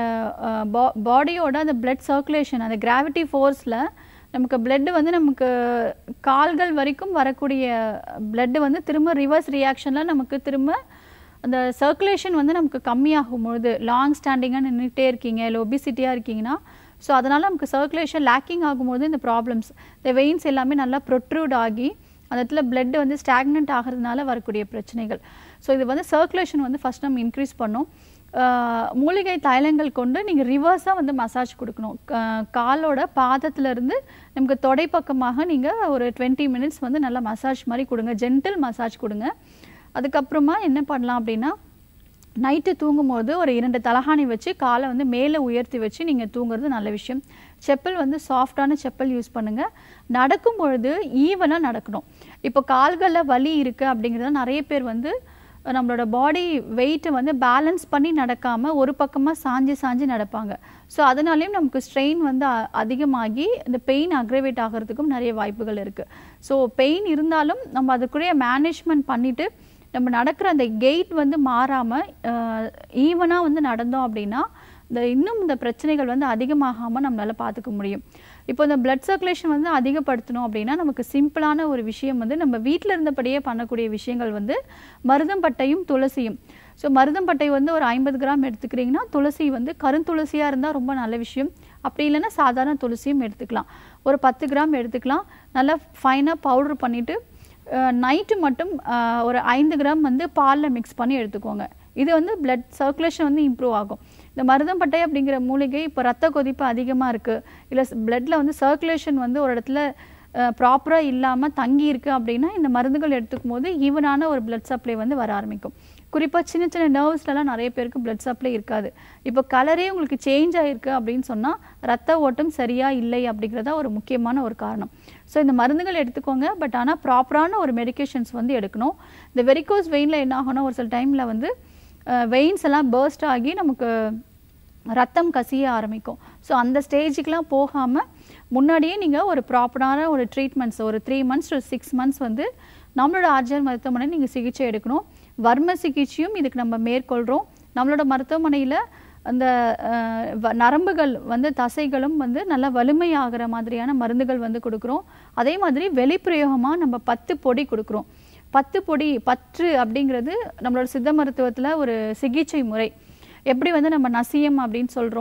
பாடியோட அந்த பிளட் சர்க்குலேஷன் அந்த கிராவிட்டி ஃபோர்ஸில் நமக்கு blood வந்து நமக்கு கால்கள் வரைக்கும் வரக்கூடிய blood வந்து திரும்ப ரிவர்ஸ் ரியாக்ஷனில் நமக்கு திரும்ப அந்த சர்க்குலேஷன் வந்து நமக்கு கம்மியாகும் பொழுது லாங் ஸ்டாண்டிங்காக நின்றுட்டே இருக்கீங்க இல்லை ஒபிசிட்டியாக இருக்கீங்கன்னா ஸோ அதனால் நமக்கு சர்க்குலேஷன் லேக்கிங் ஆகும்போது இந்த ப்ராப்ளம்ஸ் இந்த வெயின்ஸ் எல்லாமே நல்லா ப்ரொட்ரூட் ஆகி அந்த இடத்துல blood வந்து ஸ்டாக்னண்ட் ஆகிறதுனால வரக்கூடிய பிரச்சனைகள் ஸோ இது வந்து சர்க்குலேஷன் வந்து ஃபஸ்ட் நம்ம இன்க்ரீஸ் பண்ணோம் ஆஹ் மூலிகை தைலங்கள் கொண்டு நீங்கள் ரிவர்ஸாக வந்து மசாஜ் கொடுக்கணும் கா- காலோட பாதத்துல-இருந்து நமக்கு தொடை பக்கமாக நீங்கள் ஒரு டுவெண்ட்டி மினிட்ஸ் வந்து நல்லா மசாஜ் மாதிரி கொடுங்க ஜென்டில் மசாஜ் கொடுங்க அதுக்கப்புறமா என்ன பண்ணலாம் அப்படின்னா நைட்டு தூங்கும்போது ஒரு இரண்டு தலகாணி வச்சு காலை வந்து மேலே உயர்த்தி வச்சு நீங்கள் தூங்குறது நல்ல விஷயம் செப்பல் வந்து சாஃப்டான செப்பல் யூஸ் பண்ணுங்கள் நடக்கும் பொழுது ஈவனாக நடக்கணும் இப்போ கால்களில் வலி இருக்குது அப்படிங்கிறத நிறைய பேர் வந்து நம்மளோட பாடி வெயிட்டை வந்து பேலன்ஸ் பண்ணி நடக்காமல் ஒரு பக்கமாக சாஞ்சு சாஞ்சு நடப்பாங்க ஸோ அதனாலேயும் நமக்கு ஸ்ட்ரெயின் வந்து அ- அதிகமாகி இந்த பெயின் அக்ரவேட் ஆகிறதுக்கும் நிறைய வாய்ப்புகள் இருக்குது ஸோ பெயின் இருந்தாலும் நம்ம அதுக்குரிய மேனேஜ்மெண்ட் பண்ணிவிட்டு நம்ம நடக்கிற அந்த கெயிட் வந்து மாறாமல் ஈவனாக வந்து நடந்தோம் அப்படின்னா இந்த இன்னும் இந்த பிரச்சனைகள் வந்து அதிகமாகாமல் நம்மளால பார்த்துக்க முடியும் இப்போ இந்த பிளட் சர்க்குலேஷன் வந்து அதிகப்படுத்தணும் அப்படின்னா நமக்கு சிம்பிளான ஒரு விஷயம் வந்து நம்ம வீட்டில் இருந்தபடியே பண்ணக்கூடிய விஷயங்கள் வந்து மருதம்பட்டையும் துளசியும் ஸோ மருதம்பட்டை வந்து ஒரு ஐம்பது கிராம் எடுத்துக்கிறீங்கன்னா துளசி வந்து கருந்துளசியாக இருந்தால் ரொம்ப நல்ல விஷயம் அப்படி இல்லைன்னா சாதாரண துளசியும் எடுத்துக்கலாம் ஒரு பத்து கிராம் எடுத்துக்கலாம் நல்லா ஃபைனாக பவுடர் பண்ணிவிட்டு நைட்டு மட்டும் அஹ், ஒரு ஐந்து கிராம் வந்து பாலில் மிக்ஸ் பண்ணி எடுத்துக்கோங்க இது வந்து பிளட் சர்க்குலேஷன் வந்து இம்ப்ரூவ் ஆகும் இந்த மருதம்பட்டை அப்படிங்கிற மூலிகை இப்போ ரத்த கொதிப்பு அதிகமாக இருக்குது இல்லை பிளட்டில் வந்து சர்க்குலேஷன் வந்து ஒரு இடத்துல ப்ராப்பராக இல்லாமல் தங்கி இருக்கு அப்படின்னா இந்த மருந்துகள் எடுத்துக்கும் போது ஈவனான ஒரு பிளட் சப்ளை வந்து வர ஆரம்பிக்கும் குறிப்பாக சின்ன சின்ன நர்வ்ஸ்லலாம் நிறைய பேருக்கு பிளட் சப்ளை இருக்காது இப்போ கலரே உங்களுக்கு சேஞ்ச் ஆகிருக்கு அப்படின்னு சொன்னால் ரத்த ஓட்டம் சரியா இல்லை அப்படிங்கிறதா ஒரு முக்கியமான ஒரு காரணம் ஸோ இந்த மருந்துகள் எடுத்துக்கோங்க பட் ஆனால் ப்ராப்பரான ஒரு மெடிகேஷன்ஸ் வந்து எடுக்கணும் இந்த வெரிகோஸ் வெயினில் என்ன ஆகும்னா ஒரு சில டைமில் வந்து வெயின்ஸ் எல்லாம் பர்ஸ்ட் ஆகி நமக்கு ரத்தம் கசிய ஆரம்பிக்கும் ஸோ அந்த ஸ்டேஜுக்கெலாம் போகாமல் முன்னாடியே நீங்கள் ஒரு ப்ராப்பரான ஒரு ட்ரீட்மெண்ட்ஸ் ஒரு three months to six months வந்து நம்மளோட ஆர்ஜிஆர் மருத்துவமனை நீங்கள் சிகிச்சை எடுக்கணும் வர்ம சிகிச்சையும் இதுக்கு நம்ம மேற்கொள்கிறோம் நம்மளோட மருத்துவமனையில் அந்த அஹ், வ- நரம்புகள் வந்து தசைகளும் வந்து நல்லா வலிமையாகிற மாதிரியான மருந்துகள் வந்து கொடுக்குறோம் அதே மாதிரி வெளிப்பிரயோகமாக நம்ம பத்து பொடி கொடுக்குறோம் பத்து பொடி பற்று அப்படிங்கிறது நம்மளோட சித்த மருத்துவத்தில் ஒரு சிகிச்சை முறை எப்படி வந்து நம்ம நசியம் அப்படின்னு சொல்கிறோம்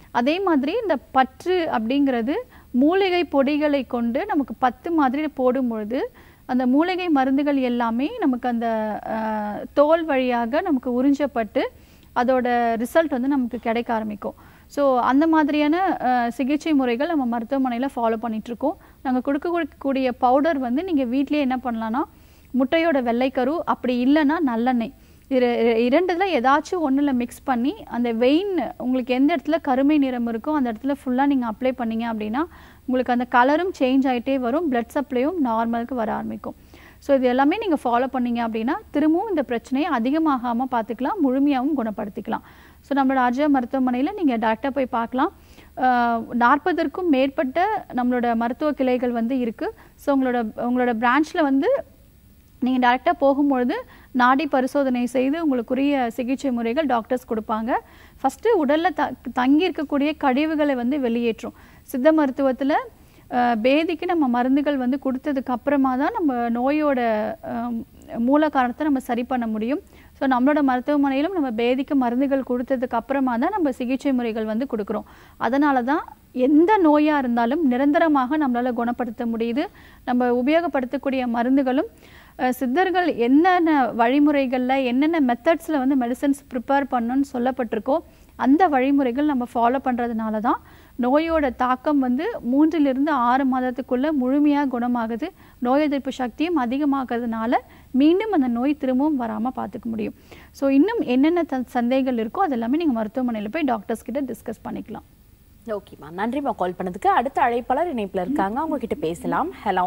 அதே மாதிரி இந்த பற்று அப்படிங்கிறது மூலிகை பொடிகளை கொண்டு நமக்கு பத்து மாதிரி போடும் பொழுது அந்த மூலிகை மருந்துகள் எல்லாமே நமக்கு அந்த அஹ், தோல் வழியாக நமக்கு உறிஞ்சப்பட்டு அதோட ரிசல்ட் வந்து நமக்கு கிடைக்க ஆரம்பிக்கும் ஸோ அந்த மாதிரியான அஹ், சிகிச்சை முறைகள் நம்ம மருத்துவமனையில் ஃபாலோ பண்ணிகிட்ருக்கோம் நாங்கள் கொடுக்கக்கூடிய பவுடர் வந்து நீங்கள் வீட்டிலேயே என்ன பண்ணலான்னா முட்டையோட வெள்ளைக்கரு அப்படி இல்லைன்னா நல்லெண்ணெய் இது இரண்டுல ஏதாச்சும் ஒன்றில் மிக்ஸ் பண்ணி அந்த வெயின் உங்களுக்கு எந்த இடத்துல கருமை நிறம் இருக்கோ அந்த இடத்துல ஃபுல்லாக நீங்கள் அப்ளை பண்ணீங்க அப்படின்னா உங்களுக்கு அந்த கலரும் சேஞ்ச் ஆகிட்டே வரும் பிளட் சப்ளையும் நார்மலுக்கு வர ஆரம்பிக்கும் ஸோ இது எல்லாமே நீங்கள் ஃபாலோ பண்ணீங்க அப்படின்னா திரும்பவும் இந்த பிரச்சனையை அதிகமாகாமல் பார்த்துக்கலாம் முழுமையாகவும் குணப்படுத்திக்கலாம் ஸோ நம்மளோட அஜய மருத்துவமனையில் நீங்கள் டேரெக்டாக போய் பார்க்கலாம் நாற்பதற்கும் மேற்பட்ட நம்மளோட மருத்துவ கிளைகள் வந்து இருக்குது ஸோ உங்களோட உங்களோட பிரான்ச்சில் வந்து நீங்கள் டேரெக்டாக போகும்பொழுது நாடி பரிசோதனை செய்து உங்களுக்குரிய சிகிச்சை முறைகள் டாக்டர்ஸ் கொடுப்பாங்க ஃபஸ்ட்டு உடலில் த தங்கி இருக்கக்கூடிய கழிவுகளை வந்து வெளியேற்றும் சித்த மருத்துவத்தில் பேதிக்கு நம்ம மருந்துகள் வந்து கொடுத்ததுக்கு அப்புறமா தான் நம்ம நோயோட அஹ், மூல காரணத்தை நம்ம சரி பண்ண முடியும் ஸோ நம்மளோட மருத்துவமனையிலும் நம்ம பேதிக்கு மருந்துகள் கொடுத்ததுக்கு அப்புறமா தான் நம்ம சிகிச்சை முறைகள் வந்து கொடுக்குறோம் அதனால தான் எந்த நோயாக இருந்தாலும் நிரந்தரமாக நம்மளால் குணப்படுத்த முடியுது நம்ம உபயோகப்படுத்தக்கூடிய மருந்துகளும் அஹ், சித்தர்கள் என்னென்ன வழிமுறைகளில் என்னென்ன மெத்தட்ஸில் வந்து மெடிசன்ஸ் ப்ரிப்பேர் பண்ணணும்னு சொல்லப்பட்டிருக்கோ அந்த வழிமுறைகள் நம்ம ஃபாலோ பண்ணுறதுனால தான் நோயோட தாக்கம் வந்து மூன்றிலிருந்து ஆறு மாதத்துக்குள்ளே முழுமையாக குணமாகுது நோய் எதிர்ப்பு சக்தியும் அதிகமாகிறதுனால மீண்டும் அந்த நோய் திரும்பவும் வராமல் பார்த்துக்க முடியும் ஸோ இன்னும் என்னென்ன த சந்தேகங்கள் இருக்கோ அது எல்லாமே நீங்கள் மருத்துவமனையில் போய் டாக்டர்ஸ் கிட்ட டிஸ்கஸ் பண்ணிக்கலாம் ஓகேம்மா நன்றிம்மா கால் பண்ணதுக்கு அடுத்த அழைப்பாளர் இணைப்புல இருக்காங்க அவங்க கிட்ட பேசலாம் ஹலோ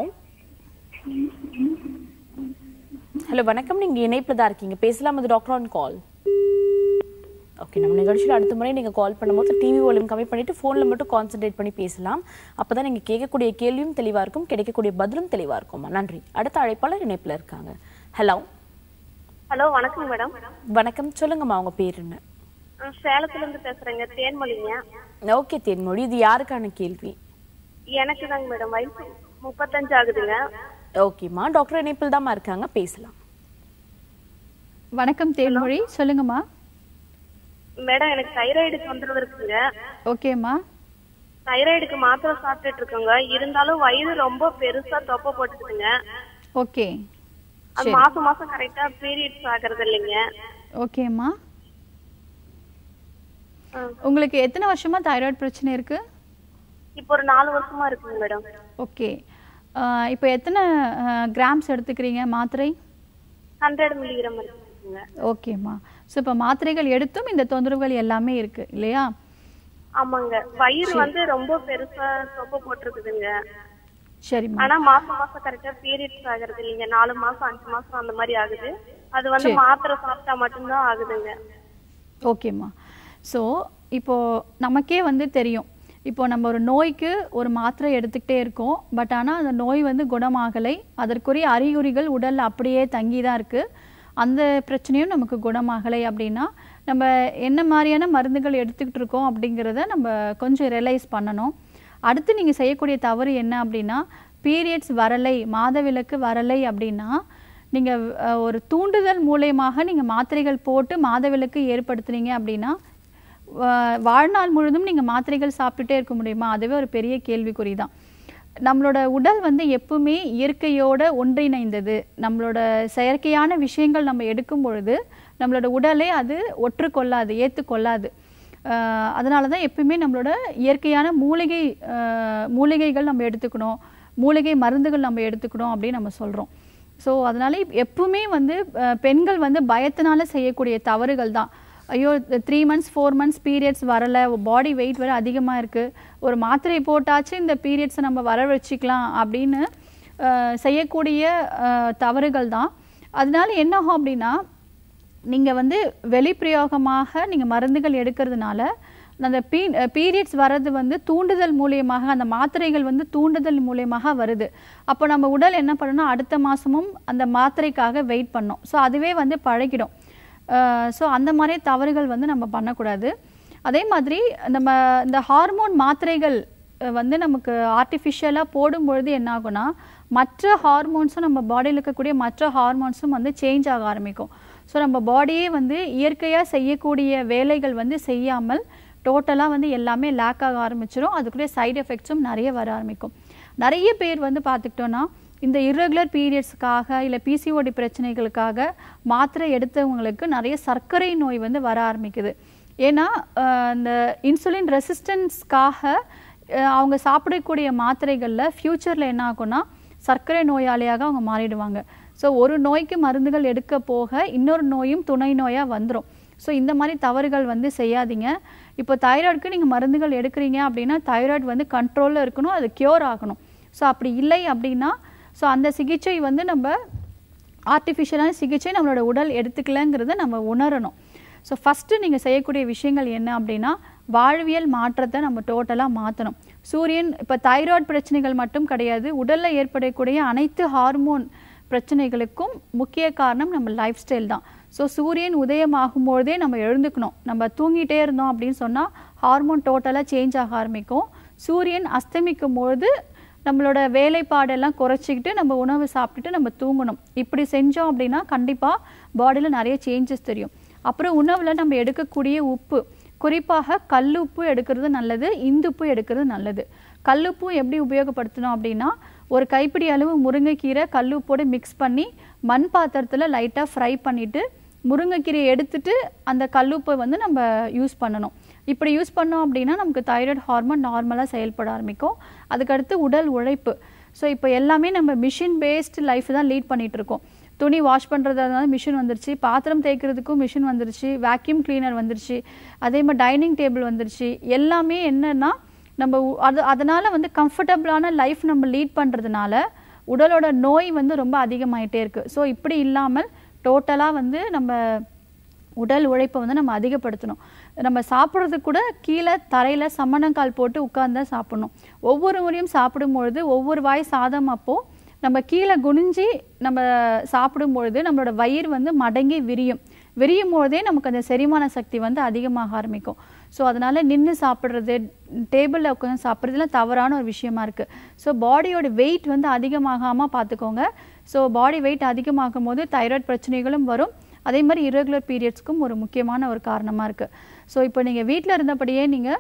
ஹலோ வணக்கம் நீங்க இணைப்புல தான் இருக்கீங்க பேசலாம் அது டாக்டர் ஆன் கால் ஓகே நம்ம நிகழ்ச்சியில் அடுத்த முறை நீங்கள் கால் பண்ணும்போது டிவி வால்யூம் கம்மி பண்ணிட்டு ஃபோனில் மட்டும் கான்சென்ட்ரேட் பண்ணி பேசலாம் அப்போ தான் நீங்கள் கேட்கக்கூடிய கேள்வியும் தெளிவாக இருக்கும் கிடைக்கக்கூடிய பதிலும் தெளிவாக இருக்கும்மா நன்றி அடுத்த அழைப்பாளர் இணைப்பில் இருக்காங்க ஹலோ ஹலோ வணக்கம் மேடம் வணக்கம் சொல்லுங்கம்மா உங்க பேர் என்ன சேலத்துல இருந்து பேசுறேங்க தேன்மொழிங்க ஓகே தேன்மொழி இது யாருக்கான கேள்வி எனக்கு தாங்க மேடம் வயசு முப்பத்தஞ்சு ஆகுதுங்க ஓகேம்மா டாக்டர் இணைப்பில் தாம்மா இருக்காங்க பேசலாம் வணக்கம் தேன்மொழி சொல்லுங்கம்மா மேடம் எனக்கு தைராய்டு தொந்தரவு இருக்குங்க ஓகேம்மா தைராய்டுக்கு மாத்திரை சாப்பிட்டுட்டு இருக்கோங்க இருந்தாலும் வயிறு ரொம்ப பெருசா தொப்பை போட்டுக்குதுங்க ஓகே அது மாசம் மாசம் கரெக்டா பீரியட்ஸ் ஆகுறது இல்லைங்க ஓகேம்மா உங்களுக்கு எத்தனை வருஷமா தைராய்டு பிரச்சனை இருக்கு இப்போ ஒரு நாலு வருஷமா இருக்குங்க மேடம் ஓகே இப்போ எத்தனை கிராம்ஸ் எடுத்துக்கிறீங்க மாத்திரை ஹண்ட்ரட் மில்லிகிராம் இருக்குங்க ஓகேம்மா ஸோ இப்போ மாத்திரைகள் எடுத்தும் இந்த தொந்தரவுகள் எல்லாமே இருக்கு இல்லையா ஆமாங்க வயிறு வந்து ரொம்ப பெருசா தொப்பை போட்டிருக்குதுங்க சரிம்மா ஆனா மாசம் மாசம் கரெக்டா பீரியட்ஸ் ஆகுறது இல்லைங்க நாலு மாசம் அஞ்சு மாசம் அந்த மாதிரி ஆகுது அது வந்து மாத்திரை சாப்பிட்டா மட்டும்தான் ஆகுதுங்க ஓகேம்மா ஸோ இப்போ நமக்கே வந்து தெரியும் இப்போ நம்ம ஒரு நோய்க்கு ஒரு மாத்திரை எடுத்துக்கிட்டே இருக்கோம் பட் ஆனால் அந்த நோய் வந்து குணமாகலை அதற்குரிய அறிகுறிகள் உடலில் அப்படியே தங்கி தான் இருக்குது அந்த பிரச்சனையும் நமக்கு குணமாகலை அப்படின்னா நம்ம என்ன மாதிரியான மருந்துகள் எடுத்துக்கிட்டு இருக்கோம் அப்படிங்கிறத நம்ம கொஞ்சம் ரியலைஸ் பண்ணணும் அடுத்து நீங்கள் செய்யக்கூடிய தவறு என்ன அப்படின்னா பீரியட்ஸ் வரலை மாதவிலக்கு வரலை அப்படின்னா நீங்கள் ஒரு தூண்டுதல் மூலயமாக நீங்கள் மாத்திரைகள் போட்டு மாதவிலக்கு ஏற்படுத்துனீங்க அப்படின்னா வா- வாழ்நாள் முழுதும் நீங்கள் மாத்திரைகள் சாப்பிட்டுட்டே இருக்க முடியுமா அதுவே ஒரு பெரிய கேள்விக்குறி தான் நம்மளோட உடல் வந்து எப்பவுமே இயற்கையோட ஒன்றிணைந்தது நம்மளோட செயற்கையான விஷயங்கள் நம்ம எடுக்கும் பொழுது நம்மளோட உடலை அது ஒற்றுக்கொள்ளாது ஏற்றுக்கொள்ளாது ஆஹ் அதனால தான் எப்பவுமே நம்மளோட இயற்கையான மூலிகை ஆஹ் மூலிகைகள் நம்ம எடுத்துக்கணும் மூலிகை மருந்துகள் நம்ம எடுத்துக்கணும் அப்படின்னு நம்ம சொல்கிறோம் ஸோ அதனால இப்ப எப்பவுமே வந்து அஹ், பெண்கள் வந்து பயத்தினால செய்யக்கூடிய தவறுகள் தான் ஐயோ three months four months periods வரலை பாடி வெயிட் வேறு அதிகமாக இருக்குது ஒரு மாத்திரை போட்டாச்சு இந்த பீரியட்ஸை நம்ம வர வச்சுக்கலாம் அப்படின்னு அஹ், செய்யக்கூடிய அஹ், தவறுகள் தான் அதனால என்ன ஆகும் அப்படின்னா நீங்கள் வந்து வெளிப்பிரயோகமாக நீங்கள் மருந்துகள் எடுக்கிறதுனால அந்த பீ பீரியட்ஸ் வர்றது வந்து தூண்டுதல் மூலியமாக அந்த மாத்திரைகள் வந்து தூண்டுதல் மூலியமாக வருது அப்போ நம்ம உடல் என்ன பண்ணணும் அடுத்த மாதமும் அந்த மாத்திரைக்காக வெயிட் பண்ணோம் ஸோ அதுவே வந்து பழகிடும் ஸோ அந்த மாதிரி தவறுகள் வந்து நம்ம பண்ணக்கூடாது அதே மாதிரி நம்ம இந்த ஹார்மோன் மாத்திரைகள் அஹ் வந்து நமக்கு ஆர்டிஃபிஷியலாக போடும்பொழுது என்ன ஆகும்னா மற்ற ஹார்மோன்ஸும் நம்ம பாடியில் இருக்கக்கூடிய மற்ற ஹார்மோன்ஸும் வந்து சேஞ்ச் ஆக ஆரம்பிக்கும் ஸோ நம்ம பாடியே வந்து இயற்கையாக செய்யக்கூடிய வேலைகள் வந்து செய்யாமல் டோட்டலாக வந்து எல்லாமே லேக் ஆக ஆரம்பிச்சிடும் அதுக்குள்ளே சைடு எஃபெக்ட்ஸும் நிறைய வர ஆரம்பிக்கும் நிறைய பேர் வந்து பார்த்துக்கிட்டோன்னா இந்த irregular பீரியட்ஸ்க்காக இல்லை பிசிஓடி பிரச்சனைகளுக்காக மாத்திரை எடுத்தவங்களுக்கு நிறைய சர்க்கரை நோய் வந்து வர ஆரம்பிக்குது ஏன்னா அஹ், இந்த இன்சுலின் ரெசிஸ்டன்ஸ்க்காக அவங்க சாப்பிடக்கூடிய மாத்திரைகளில் ஃப்யூச்சரில் என்ன ஆகும்னா சர்க்கரை நோயாளியாக அவங்க மாறிடுவாங்க ஸோ ஒரு நோய்க்கு மருந்துகள் எடுக்க போக இன்னொரு நோயும் துணை நோயாக வந்துடும் ஸோ இந்த மாதிரி தவறுகள் வந்து செய்யாதீங்க இப்போ தைராய்டுக்கு நீங்கள் மருந்துகள் எடுக்கிறீங்க அப்படின்னா தைராய்டு வந்து கண்ட்ரோலில் இருக்கணும் அது க்யூர் ஆகணும் ஸோ அப்படி இல்லை அப்படின்னா ஸோ அந்த சிகிச்சை வந்து நம்ம ஆர்டிஃபிஷியலான சிகிச்சை நம்மளோட உடல் எடுத்துக்கலங்கிறத நம்ம உணரணும் ஸோ ஃபஸ்ட்டு நீங்கள் செய்யக்கூடிய விஷயங்கள் என்ன அப்படின்னா வாழ்வியல் மாற்றத்தை நம்ம டோட்டலாக மாற்றணும் சூரியன் இப்போ தைராய்டு பிரச்சனைகள் மட்டும் கிடையாது உடலில் ஏற்படக்கூடிய அனைத்து ஹார்மோன் பிரச்சனைகளுக்கும் முக்கிய காரணம் நம்ம லைஃப் ஸ்டைல் தான் ஸோ சூரியன் உதயமாகும் பொழுதே நம்ம எழுந்துக்கணும் நம்ம தூங்கிட்டே இருந்தோம் அப்படின்னு சொன்னால் ஹார்மோன் டோட்டலாக சேஞ்ச் ஆக ஆரம்பிக்கும் சூரியன் அஸ்தமிக்கும் பொழுது நம்மளோட வேலைப்பாடெல்லாம் குறைச்சிக்கிட்டு நம்ம உணவு சாப்பிட்டுட்டு நம்ம தூங்கணும் இப்படி செஞ்சோம் அப்படின்னா கண்டிப்பாக பாடியில் நிறைய சேஞ்சஸ் தெரியும் அப்புறம் உணவில் நம்ம எடுக்கக்கூடிய உப்பு குறிப்பாக கல்லுப்பு எடுக்கிறது நல்லது இந்துப்பு எடுக்கிறது நல்லது கல்லுப்பு எப்படி உபயோகப்படுத்தணும் அப்படின்னா ஒரு கைப்பிடி அளவு முருங்கைக்கீரை கல்லுப்போடு மிக்ஸ் பண்ணி மண் பாத்திரத்தில் லைட்டாக ஃப்ரை பண்ணிவிட்டு முருங்கைக்கீரையை எடுத்துட்டு அந்த கல்லுப்பை வந்து நம்ம யூஸ் பண்ணணும் இப்படி யூஸ் பண்ணோம் அப்படின்னா நமக்கு தைராய்டு ஹார்மோன் நார்மலாக செயல்பட ஆரம்பிக்கும் அதுக்கடுத்து உடல் உழைப்பு ஸோ இப்போ எல்லாமே நம்ம மிஷின் பேஸ்டு லைஃப் தான் லீட் பண்ணிட்டு இருக்கோம் துணி வாஷ் பண்ணுறதா இருந்தாலும் மிஷின் வந்துருச்சு பாத்திரம் தேய்க்கிறதுக்கும் மிஷின் வந்துருச்சு வேக்யூம் கிளீனர் வந்துருச்சு அதே மாதிரி டைனிங் டேபிள் வந்துருச்சு எல்லாமே என்னன்னா நம்ம உ- அது அதனால் வந்து கம்ஃபர்டபுளான லைஃப் நம்ம லீட் பண்ணுறதுனால உடலோட நோய் வந்து ரொம்ப அதிகமாயிட்டே இருக்குது ஸோ இப்படி இல்லாமல் டோட்டலாக வந்து நம்ம உடல் உழைப்பை வந்து நம்ம அதிகப்படுத்தணும் நம்ம சாப்பிட்றதுக்கு கூட கீழே தரையில் சம்மணங்கால் போட்டு உட்கார்ந்து தான் சாப்பிடணும் ஒவ்வொரு முறையும் சாப்பிடும்பொழுது ஒவ்வொரு வாய் சாதம் அப்போ நம்ம கீழே குனிஞ்சி நம்ம சாப்பிடும் பொழுது நம்மளோட வயிறு வந்து மடங்கி விரியும் விரியும் பொழுதே நமக்கு அந்த செரிமான சக்தி வந்து அதிகமாக ஆரம்பிக்கும் ஸோ அதனால நின்று சாப்பிட்றது டேபிளில் உட்காந்து சாப்பிட்றதுலாம் தவறான ஒரு விஷயமா இருக்குது ஸோ பாடியோட வெயிட் வந்து அதிகமாகாமல் பார்த்துக்கோங்க ஸோ பாடி வெயிட் அதிகமாகும் போது தைராய்டு பிரச்சனைகளும் வரும் அதே மாதிரி irregular பீரியட்ஸ்க்கும் ஒரு முக்கியமான ஒரு காரணமாக இருக்குது ஸோ இப்போ நீங்கள் வீட்டில் இருந்தபடியே நீங்கள்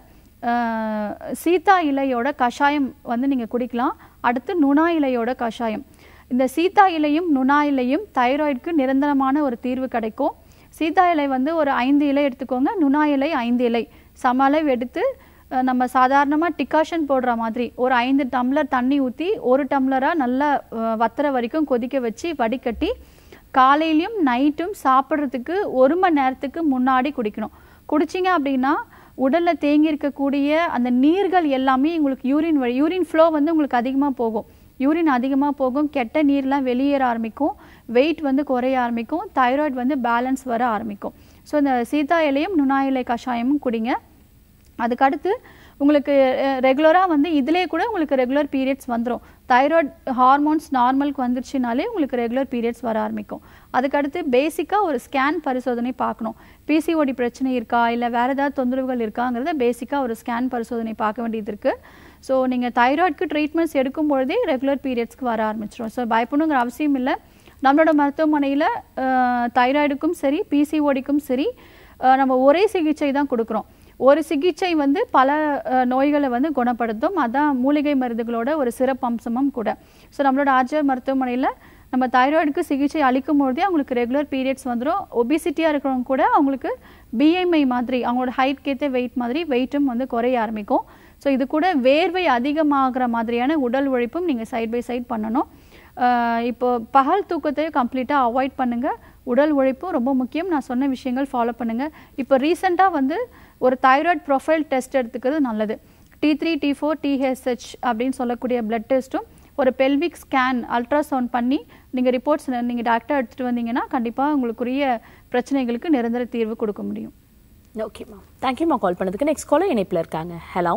சீதா இலையோட கஷாயம் வந்து நீங்கள் குடிக்கலாம் அடுத்து நுணா இலையோட கஷாயம் இந்த சீதா இலையும் நுணா இலையும் தைராய்டுக்கு நிரந்தரமான ஒரு தீர்வு கிடைக்கும் சீதா இலை வந்து ஒரு ஐந்து இலை எடுத்துக்கோங்க நுணா இலை ஐந்து இலை சம அளவு எடுத்து அஹ், நம்ம சாதாரணமாக டிகாஷன் போடுற மாதிரி ஒரு ஐந்து டம்ளர் தண்ணி ஊற்றி ஒரு டம்ளராக நல்லா அஹ், வத்துற வரைக்கும் கொதிக்க வச்சு வடிகட்டி காலையிலையும் நைட்டும் சாப்பிட்றதுக்கு ஒரு மணி நேரத்துக்கு முன்னாடி குடிக்கணும் குடிச்சிங்க அப்படின்னா உடலில் தேங்கி இருக்கக்கூடிய அந்த நீர்கள் எல்லாமே உங்களுக்கு யூரின் வழி யூரின் ஃப்ளோ வந்து உங்களுக்கு அதிகமாக போகும் யூரின் அதிகமாக போகும் கெட்ட நீர்லாம் வெளியேற ஆரம்பிக்கும் வெயிட் வந்து குறைய ஆரம்பிக்கும் தைராய்டு வந்து பேலன்ஸ் வர ஆரம்பிக்கும் ஸோ இந்த சீதா இலையும் நுணா இலை கஷாயமும் குடிங்க அதுக்கடுத்து உங்களுக்கு ரெகுலராக வந்து இதிலே கூட உங்களுக்கு ரெகுலர் பீரியட்ஸ் வந்துடும் தைராய்டு ஹார்மோன்ஸ் நார்மலுக்கு வந்துருச்சுனாலே உங்களுக்கு ரெகுலர் பீரியட்ஸ் வர ஆரம்பிக்கும் அதுக்கடுத்து பேசிக்காக ஒரு ஸ்கேன் பரிசோதனை பார்க்கணும் பிசிஓடி பிரச்சனை இருக்கா இல்லை வேறு ஏதாவது தொந்தரவுகள் இருக்காங்கிறத பேசிக்காக ஒரு ஸ்கேன் பரிசோதனை பார்க்க வேண்டியது இருக்குது ஸோ நீங்கள் தைராய்டுக்கு ட்ரீட்மெண்ட்ஸ் எடுக்கும் பொழுதே ரெகுலர் பீரியட்ஸ்க்கு வர ஆரம்பிச்சிடும் ஸோ பயப்படணுங்கிற அவசியம் இல்லை நம்மளோட மருத்துவமனையில் தைராய்டுக்கும் சரி பிசிஓடிக்கும் சரி அஹ், நம்ம ஒரே சிகிச்சை தான் கொடுக்குறோம் ஒரு சிகிச்சை வந்து பல அஹ், நோய்களை வந்து குணப்படுத்தும் அதான் மூலிகை மருந்துகளோட ஒரு சிறப்பு அம்சமும் கூட ஸோ நம்மளோட ஆர்ஜர் மருத்துவமனையில் நம்ம தைராய்டுக்கு சிகிச்சை அளிக்கும் பொழுதே அவங்களுக்கு ரெகுலர் பீரியட்ஸ் வந்துடும் ஒபிசிட்டியாக இருக்கிறவங்க கூட அவங்களுக்கு பிஎம்ஐ மாதிரி அவங்களோட ஹைட் கேத்த வெயிட் மாதிரி வெயிட்டும் வந்து குறைய ஆரம்பிக்கும் ஸோ இது கூட வேர்வை அதிகமாகிற மாதிரியான உடல் உழைப்பும் நீங்கள் சைட் பை சைட் பண்ணணும் ஆஹ் இப்போ பகல் தூக்கத்தை கம்ப்ளீட்டாக அவாய்ட் பண்ணுங்கள் உடல் உழைப்பும் ரொம்ப முக்கியம் நான் சொன்ன விஷயங்கள் ஃபாலோ பண்ணுங்கள் இப்போ ரீசெண்டாக வந்து ஒரு தைராய்டு ப்ரொஃபைல் டெஸ்ட் எடுத்துக்கிறது நல்லது டி த்ரீ டி ஃபோர் டிஹெச்ஹெச் அப்படின்னு சொல்லக்கூடிய பிளட் டெஸ்ட்டும் ஒரு பெல்விக் ஸ்கேன் அல்ட்ராசவுண்ட் பண்ணி நீங்கள் ரிப்போர்ட்ஸ் நீங்கள் டாக்டர் எடுத்துகிட்டு வந்தீங்கன்னா கண்டிப்பாக உங்களுக்குரிய பிரச்சனைகளுக்கு நிரந்தர தீர்வு கொடுக்க முடியும் ஓகேம்மா தேங்க்யூம்மா கால் பண்ணதுக்கு நெக்ஸ்ட் காலர் இணைப்பில் இருக்காங்க ஹலோ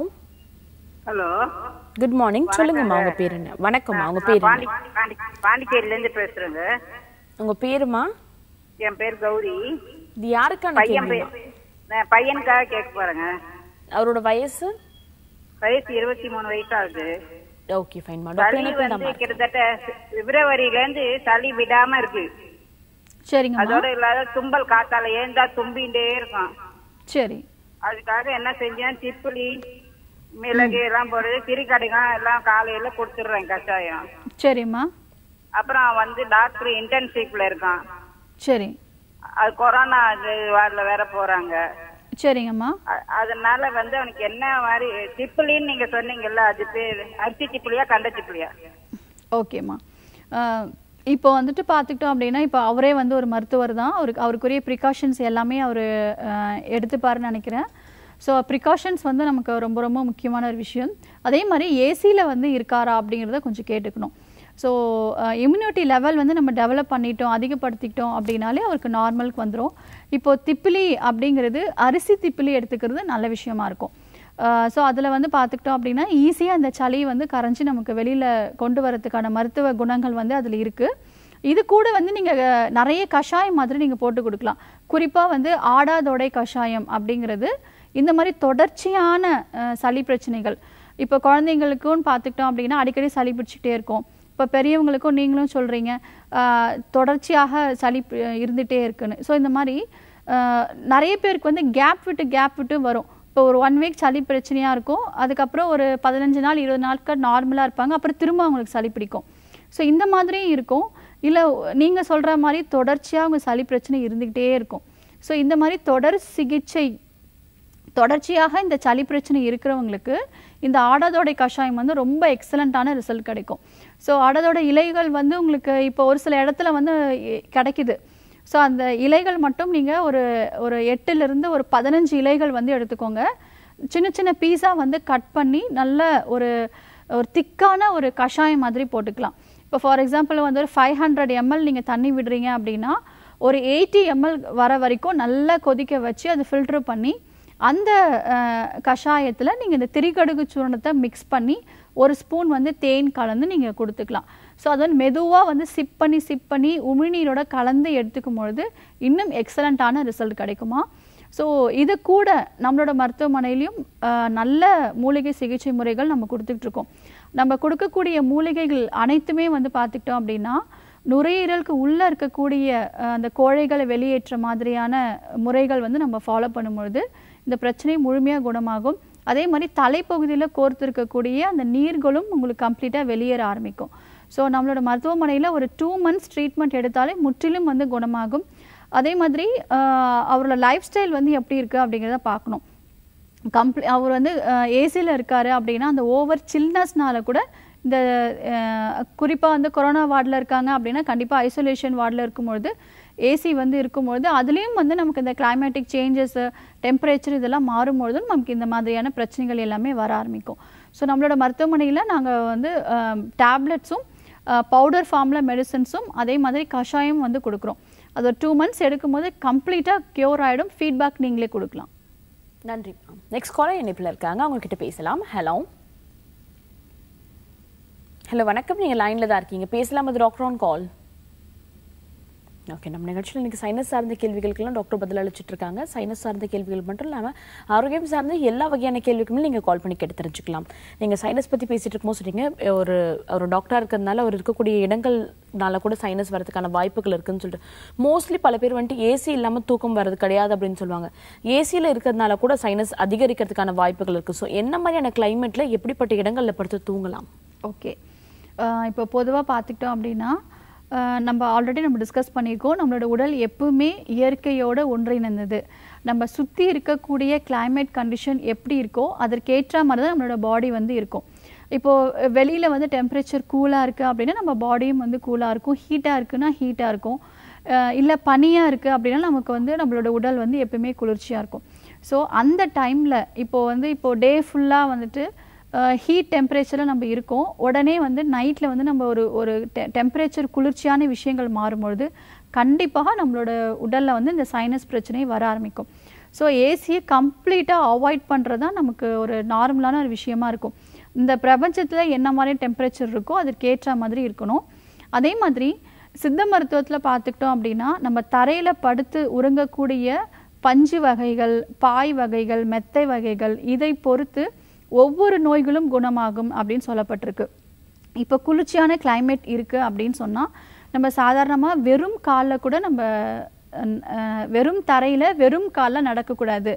ஹலோ குட் மார்னிங் சொல்லுங்கம்மா உங்க பேர் என்ன வணக்கம்மா உங்க பேர் பாண்டி என்ன பாண்டி பாண்டிச்சேரியில இருந்து பேசுறேங்க உங்க பேருமா என் பேர் கௌரி இது யாருக்கான பையன் கேள்விமா பேர் நான் பையனுக்காக கேட்க போறேங்க அவரோட வயசு வயசு இருபத்தி மூணு வயசு ஆகுது ஓகே ஃபைன்மா டாக்டர் சளி என்ன வந்து பண்ணாமா கிட்டத்தட்ட பிப்ரவரியில இருந்து சளி விடாம இருக்கு சரிங்கம்மா அதோட இல்லாத தும்பல் காத்தால ஏந்தா தும்பிண்டே இருக்கும் சரி அதுக்காக என்ன செஞ்சேன் திப்புளி மிளகு எல்லாம் போடுறது திரிக்கடுகம் எல்லாம் காலையில கொடுத்துடுறேன் கஷாயம் சரிம்மா அப்புறம் வந்து டாக்டர் இன்டர்ன்ஷிப்ல இருக்கான் சரி அது கொரோனா இது வார்டுல வேற போறாங்க சரிங்கம்மா அ- அதனால வந்து அவனுக்கு என்ன மாதிரி திப்புளின்னு நீங்க சொன்னீங்கல்ல அது பேர் அரிசி திப்புளியா கண்ட திப்புளியா ஓகேம்மா அஹ், இப்போ வந்துட்டு பார்த்துக்கிட்டோம் அப்படின்னா இப்போ அவரே வந்து ஒரு மருத்துவர் தான் அவருக்கு அவருக்குரிய ப்ரிகாஷன்ஸ் எல்லாமே அவர் எடுத்துப்பாருன்னு நினைக்கிறேன் ஸோ ப்ரிகாஷன்ஸ் வந்து நமக்கு ரொம்ப ரொம்ப முக்கியமான ஒரு விஷயம் அதே மாதிரி ஏசியில் வந்து இருக்காரா அப்படிங்கிறத கொஞ்சம் கேட்டுக்கணும் ஸோ இம்யூனிட்டி லெவல் வந்து நம்ம டெவலப் பண்ணிட்டோம் அதிகப்படுத்திக்கிட்டோம் அப்படின்னாலே அவருக்கு நார்மலுக்கு வந்துடும் இப்போ திப்பிலி அப்படிங்கிறது அரிசி திப்பிலி எடுத்துக்கிறது நல்ல விஷயமா இருக்கும் ஸோ அதில் வந்து பார்த்துக்கிட்டோம் அப்படின்னா ஈஸியாக இந்த சளி வந்து கரைஞ்சி நமக்கு வெளியில் கொண்டு வரதுக்கான மருத்துவ குணங்கள் வந்து அதில் இருக்குது இது கூட வந்து நீங்கள் நிறைய கஷாயம் மாதிரி நீங்கள் போட்டு கொடுக்கலாம் குறிப்பாக வந்து ஆடாதொடை கஷாயம் அப்படிங்கிறது இந்த மாதிரி தொடர்ச்சியான அஹ், சளி பிரச்சனைகள் இப்போ குழந்தைங்களுக்கும் பார்த்துக்கிட்டோம் அப்படின்னா அடிக்கடி சளி பிடிச்சிக்கிட்டே இருக்கும் இப்போ பெரியவங்களுக்கும் நீங்களும் சொல்கிறீங்க தொடர்ச்சியாக சளி பி- இருந்துகிட்டே இருக்குன்னு ஸோ இந்த மாதிரி அஹ், நிறைய பேருக்கு வந்து கேப் விட்டு கேப் விட்டு வரும் இப்போ ஒரு ஒன் வீக் சளி பிரச்சனையாக இருக்கும் அதுக்கப்புறம் ஒரு பதினஞ்சு நாள் இருபது நாட்கள் நார்மலாக இருப்பாங்க அப்புறம் திரும்ப அவங்களுக்கு சளி பிடிக்கும் ஸோ இந்த மாதிரியும் இருக்கும் இல்லை நீங்கள் சொல்கிற மாதிரி தொடர்ச்சியாக அவங்க சளி பிரச்சனை இருந்துக்கிட்டே இருக்கும் ஸோ இந்த மாதிரி தொடர் சிகிச்சை தொடர்ச்சியாக இந்த சளி பிரச்சனை இருக்கிறவங்களுக்கு இந்த ஆடாதோடை கஷாயம் வந்து ரொம்ப எக்ஸலண்ட்டான ரிசல்ட் கிடைக்கும் ஸோ ஆடாதோட இலைகள் வந்து உங்களுக்கு இப்போ ஒரு சில இடத்துல வந்து எ- கிடைக்குது ஸோ அந்த இலைகள் மட்டும் நீங்கள் ஒரு ஒரு எட்டுலேருந்து ஒரு பதினஞ்சு இலைகள் வந்து எடுத்துக்கோங்க சின்ன சின்ன பீஸாக வந்து கட் பண்ணி நல்ல ஒரு ஒரு திக்கான ஒரு கஷாயம் மாதிரி போட்டுக்கலாம் இப்போ ஃபார் எக்ஸாம்பிள் வந்து ஒரு ஃபைவ் ஹண்ட்ரட் எம்எல் நீங்கள் தண்ணி விடுறீங்க அப்படின்னா ஒரு எயிட்டி எம்எல் வர வரைக்கும் நல்லா கொதிக்க வச்சு அதை ஃபில்ட்ரு பண்ணி அந்த கஷாயத்தில் நீங்கள் இந்த திரிகடுகு சூர்ணத்தை மிக்ஸ் பண்ணி ஒரு ஸ்பூன் வந்து தேன் கலந்து நீங்கள் கொடுத்துக்கலாம் ஸோ அது வந்து மெதுவாக வந்து சிப் பண்ணி சிப் பண்ணி உமிழ்நீரோட கலந்து எடுத்துக்கும் பொழுது இன்னும் எக்ஸலண்ட்டான ரிசல்ட் கிடைக்குமா ஸோ இது கூட நம்மளோட மருத்துவமனையிலையும் அஹ், நல்ல மூலிகை சிகிச்சை முறைகள் நம்ம கொடுத்துட்டு இருக்கோம் நம்ம கொடுக்கக்கூடிய மூலிகைகள் அனைத்துமே வந்து பார்த்துக்கிட்டோம் அப்படின்னா நுரையீரலுக்கு உள்ளே இருக்கக்கூடிய அஹ், அந்த கோழைகளை வெளியேற்ற மாதிரியான முறைகள் வந்து நம்ம ஃபாலோ பண்ணும்பொழுது இந்த பிரச்சனை முழுமையாக குணமாகும் அதே மாதிரி தலைப்பகுதியில் கோர்த்திருக்கக்கூடிய அந்த நீர்களும் உங்களுக்கு கம்ப்ளீட்டாக வெளியேற ஆரம்பிக்கும் ஸோ நம்மளோட மருத்துவமனையில் ஒரு டூ மந்த்ஸ் ட்ரீட்மெண்ட் எடுத்தாலே முற்றிலும் வந்து குணமாகும் அதே மாதிரி ஆஹ், அவரோட லைஃப் ஸ்டைல் வந்து எப்படி இருக்குது அப்படிங்கிறத பார்க்கணும் கம்ப்ளீ அவர் வந்து ஏசியில் இருக்காரு அப்படின்னா அந்த ஓவர் சில்னஸ்னால கூட இந்த குறிப்பாக வந்து கொரோனா வார்டில் இருக்காங்க அப்படின்னா கண்டிப்பாக ஐசோலேஷன் வார்டில் இருக்கும்பொழுது ஏசி வந்து இருக்கும்பொழுது அதுலேயும் வந்து நமக்கு இந்த கிளைமேட்டிக் சேஞ்சஸ் டெம்பரேச்சர் இதெல்லாம் மாறும்பொழுதும் நமக்கு இந்த மாதிரியான பிரச்சனைகள் எல்லாமே வர ஆரம்பிக்கும் ஸோ நம்மளோட மருத்துவமனையில் நாங்கள் வந்து டேப்லெட்ஸும் பவுடர் ஃபார்மில் மெடிசன்ஸும் அதே மாதிரி கஷாயம் வந்து கொடுக்குறோம் அது ஒரு டூ மந்த்ஸ் எடுக்கும்போது கம்ப்ளீட்டாக க்யூர் ஆகிடும் ஃபீட்பேக் நீங்களே கொடுக்கலாம் நன்றி நெக்ஸ்ட் காலர் இணைப்பில் இருக்காங்க அவங்க கிட்ட பேசலாம் ஹலோ ஹலோ வணக்கம் நீங்க லைன்ல தான் இருக்கீங்க பேசலாம் அது டாக்டர் ஆன் கால் ஓகே நம்ம நிகழ்ச்சியில் இன்னைக்கு சைனஸ் சார்ந்த கேள்விகளுக்கெல்லாம் டாக்டர் பதில் அளிச்சிட்டு இருக்காங்க சைனஸ் சார்ந்த கேள்விகள் மட்டும் இல்லாமல் ஆரோக்கியம் சார்ந்த எல்லா வகையான கேள்விகளுமே நீங்கள் கால் பண்ணி கேட்டு தெரிஞ்சுக்கலாம் நீங்கள் சைனஸ் பற்றி பேசிட்டு இருக்கும்போது சொன்னீங்க ஒரு ஒரு டாக்டராக இருக்கிறதுனால அவர் இருக்கக்கூடிய இடங்கள்னால கூட சைனஸ் வரதுக்கான வாய்ப்புகள் இருக்குன்னு சொல்லிட்டு மோஸ்ட்லி பல பேர் வந்துட்டு ஏசி இல்லாமல் தூக்கம் வர்றது கிடையாது அப்படின்னு சொல்லுவாங்க ஏசியில் இருக்கிறதுனால கூட சைனஸ் அதிகரிக்கிறதுக்கான வாய்ப்புகள் இருக்குது ஸோ என்ன மாதிரியான கிளைமேட்டில் எப்படிப்பட்ட இடங்களில் படுத்து தூங்கலாம் ஓகே இப்போ பொதுவாக பார்த்துக்கிட்டோம் அப்படின்னா அஹ் நம்ம ஆல்ரெடி நம்ம டிஸ்கஸ் பண்ணியிருக்கோம் நம்மளோட உடல் எப்பவுமே இயற்கையோட ஒன்றிணைந்தது நம்ம சுற்றி இருக்கக்கூடிய climate கண்டிஷன் எப்படி இருக்கோ அதற்கேற்ற மாதிரி தான் நம்மளோட பாடி வந்து இருக்கும் இப்போது வெளியில் வந்து டெம்பரேச்சர் கூலாக இருக்குது அப்படின்னா நம்ம பாடியும் வந்து கூலாக இருக்கும் ஹீட்டாக இருக்குன்னா ஹீட்டாக இருக்கும் இல்லை பனியாக இருக்குது அப்படின்னா நமக்கு வந்து நம்மளோட உடல் வந்து எப்பவுமே குளிர்ச்சியாக இருக்கும் ஸோ அந்த டைமில் இப்போது வந்து இப்போது டே ஃபுல்லாக வந்துட்டு ஹீட் டெம்பரேச்சரில் நம்ம இருக்கோம் உடனே வந்து நைட்டில் வந்து நம்ம ஒரு ஒரு டெம்பரேச்சர் குளிர்ச்சியான விஷயங்கள் மாறும்பொழுது கண்டிப்பாக நம்மளோட உடலில் வந்து இந்த சைனஸ் பிரச்சனை வர ஆரம்பிக்கும் ஸோ ஏசியை கம்ப்ளீட்டாக அவாய்ட் பண்ணுறது தான் நமக்கு ஒரு நார்மலான ஒரு விஷயமா இருக்கும் இந்த பிரபஞ்சத்தில் என்ன மாதிரி டெம்பரேச்சர் இருக்கோ அதற்கேற்ற மாதிரி இருக்கணும் அதே மாதிரி சித்த மருத்துவத்தில் பார்த்துக்கிட்டோம் அப்படின்னா நம்ம தரையில் படுத்து உறங்கக்கூடிய பஞ்சு வகைகள் பாய் வகைகள் மெத்தை வகைகள் இதை பொறுத்து ஒவ்வொரு நோய்களும் குணமாகும் அப்படின்னு சொல்லப்பட்டிருக்கு இப்போ குளிர்ச்சியான climate இருக்குது அப்படின்னு சொன்னால் நம்ம சாதாரணமாக வெறும் காலில் கூட நம்ம அஹ், அஹ், வெறும் தரையில் வெறும் காலில் நடக்கக்கூடாது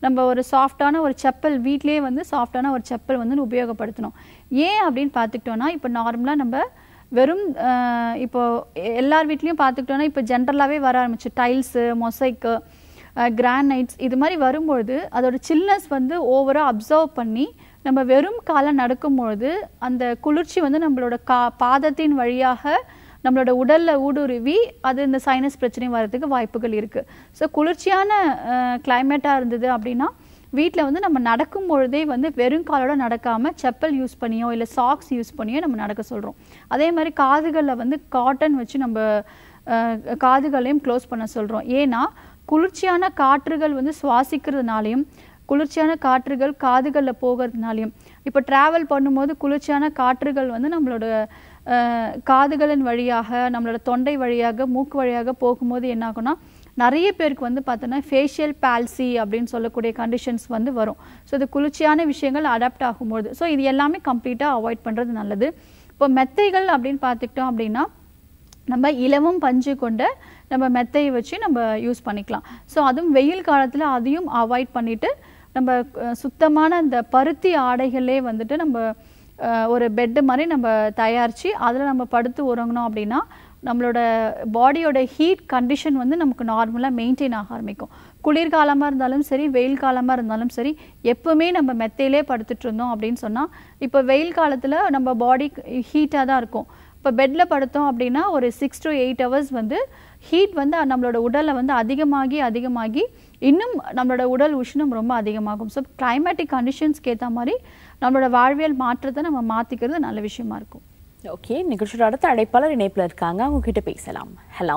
நம்ம ஒரு சாஃப்டான ஒரு செப்பல் வீட்டிலேயே வந்து சாஃப்டான ஒரு செப்பல் வந்து உபயோகப்படுத்தணும் ஏன் அப்படின்னு பார்த்துக்கிட்டோன்னா இப்போ நார்மலாக நம்ம வெறும் அஹ், இப்போ எ- எல்லார் வீட்லேயும் பார்த்துக்கிட்டோன்னா இப்போ ஜென்ரலாகவே வர ஆரம்பிச்சு டைல்ஸு மொசைக்கு கிரானைட்ஸ் இது மாதிரி வரும்பொழுது அதோட சில்னஸ் வந்து ஓவராக அப்சர்வ் பண்ணி நம்ம வெறும் காலை நடக்கும்பொழுது அந்த குளிர்ச்சி வந்து நம்மளோட கா பாதத்தின் வழியாக நம்மளோட உடல்ல ஊடுருவி அது இந்த சைனஸ் பிரச்சனை வர்றதுக்கு வாய்ப்புகள் இருக்கு ஸோ குளிர்ச்சியான கிளைமேட்டாக இருந்தது அப்படின்னா வீட்டில் வந்து நம்ம நடக்கும் பொழுதே வந்து வெறும் காலோட நடக்காம செப்பல் யூஸ் பண்ணியோ இல்லை சாக்ஸ் யூஸ் பண்ணியோ நம்ம நடக்க சொல்றோம் அதே மாதிரி காதுகளில் வந்து காட்டன் வச்சு நம்ம அஹ், காதுகளையும் க்ளோஸ் பண்ண சொல்றோம் ஏன்னா குளிர்ச்சியான காற்றுகள் வந்து சுவாசிக்கிறதுனாலையும் குளிர்ச்சியான காற்றுகள் காதுகளில் போகிறதுனாலையும் இப்போ ட்ராவல் பண்ணும்போது குளிர்ச்சியான காற்றுகள் வந்து நம்மளோட அஹ், காதுகளின் வழியாக நம்மளோட தொண்டை வழியாக மூக்கு வழியாக போகும்போது என்ன ஆகும்னா நிறைய பேருக்கு வந்து பார்த்தோன்னா ஃபேஷியல் பால்சி அப்படின்னு சொல்லக்கூடிய கண்டிஷன்ஸ் வந்து வரும் ஸோ இது குளிர்ச்சியான விஷயங்கள் அடாப்ட் ஆகும்போது ஸோ இது எல்லாமே கம்ப்ளீட்டாக அவாய்ட் பண்ணுறது நல்லது இப்போ மெத்தைகள் அப்படின்னு பார்த்துக்கிட்டோம் அப்படின்னா நம்ம இலவம் பஞ்சு கொண்ட நம்ம மெத்தையை வச்சு நம்ம யூஸ் பண்ணிக்கலாம் ஸோ அதுவும் வெயில் காலத்தில் அதையும் அவாய்ட் பண்ணிட்டு நம்ம அஹ், சுத்தமான அந்த பருத்தி ஆடைகளே வந்துட்டு நம்ம அஹ், ஒரு பெட்டு மாதிரி நம்ம தயாரித்து அதில் நம்ம படுத்து உறங்கினோம் அப்படின்னா நம்மளோட பாடியோட ஹீட் கண்டிஷன் வந்து நமக்கு நார்மலாக மெயின்டைன் ஆக ஆரம்பிக்கும் குளிர்காலமாக இருந்தாலும் சரி வெயில் காலமாக இருந்தாலும் சரி எப்பவுமே நம்ம மெத்தையிலே படுத்துட்டு இருந்தோம் அப்படின்னு சொன்னால் இப்போ வெயில் காலத்தில் நம்ம பாடி ஹீட்டாக தான் இருக்கும் இப்போ பெட்டில் படுத்தோம் அப்படின்னா ஒரு சிக்ஸ் டு எயிட் ஹவர்ஸ் வந்து ஹீட் வந்து நம்மளோட உடலில் வந்து அதிகமாகி அதிகமாகி இன்னும் நம்மளோட உடல் உஷ்ணம் ரொம்ப அதிகமாகும் ஸோ கிளைமேட்டிக் கண்டிஷன்ஸ்க்கு ஏற்ற மாதிரி நம்மளோட வாழ்வியல் மாற்றத்தை நம்ம மாற்றிக்கிறது நல்ல விஷயமா இருக்கும் ஓகே நிகழ்ச்சியோட அடுத்த அழைப்பாளர் இணைப்புல இருக்காங்க அவங்க கிட்ட பேசலாம் ஹலோ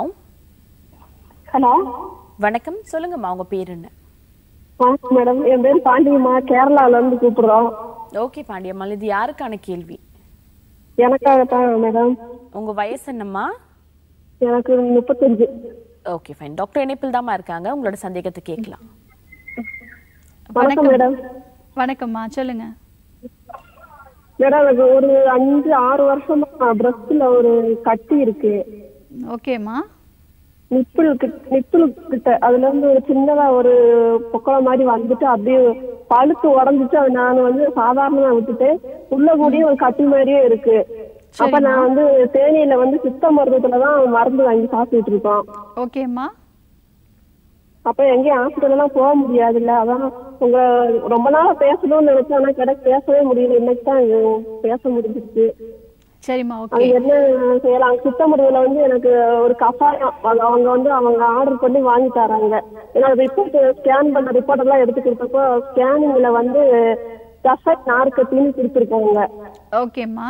ஹலோ வணக்கம் சொல்லுங்கம்மா உங்க பேர் என்ன வணக்கம் மேடம் என் பேர் பாண்டியம்மா கேரளால இருந்து கூப்பிடுறோம் ஓகே பாண்டியம்மாள் இது யாருக்கான கேள்வி எனக்காகத்தான் மேடம் உங்க வயசு என்னம்மா எனக்கு முப்பத்தஞ்சு ஓகே ஃபைன் டாக்டர் இணைப்பில் தாம்மா இருக்காங்க உங்களோட சந்தேகத்தை கேட்கலாம் வணக்கம் மேடம் வணக்கம்மா சொல்லுங்க மேடம் எனக்கு ஒரு அஞ்சு ஆறு வருஷமா பிரஸ்ட்ல ஒரு கட்டி இருக்கு ஓகேம்மா நிப்பிள் நிப்பிள் கிட்ட அதுல இருந்து ஒரு சின்னதா ஒரு பொக்கலம் மாதிரி வந்துட்டு அப்படியே பழுத்து உடஞ்சிட்டு அது நான் வந்து சாதாரணமா விட்டுட்டு உள்ள கூடிய ஒரு கட்டி மாதிரியே இருக்கு அப்ப நான் வந்து தேனியில வந்து சித்த மருத்துவத்துலதான் மருந்து வாங்கி சாப்பிட்டுட்டு இருக்கோம் ஓகேம்மா அப்ப எங்கேயும் ஹாஸ்பிட்டல் எல்லாம் போக முடியாதுல்ல அதான் உங்க ரொம்ப நாளா பேசணும்னு நினைச்சேன் ஆனா கிடை பேசவே முடியல இன்னைக்கு தான் இது பேச முடிஞ்சிருச்சு சரிம்மா ஓகே அது என்ன செய்யலாம் சித்த மருந்துல வந்து எனக்கு ஒரு கஷாயம் அது அவங்க வந்து அவங்க ஆர்டர் பண்ணி வாங்கி தராங்க ஏன்னா ரிப்போர்ட் ஸ்கேன் பண்ண ரிப்போர்ட் எல்லாம் எடுத்து கொடுத்தப்போ ஸ்கேனிங்ல வந்து கஷாய் நார்க்கத்தின்னு கொடுத்துருக்காங்க ஓகேம்மா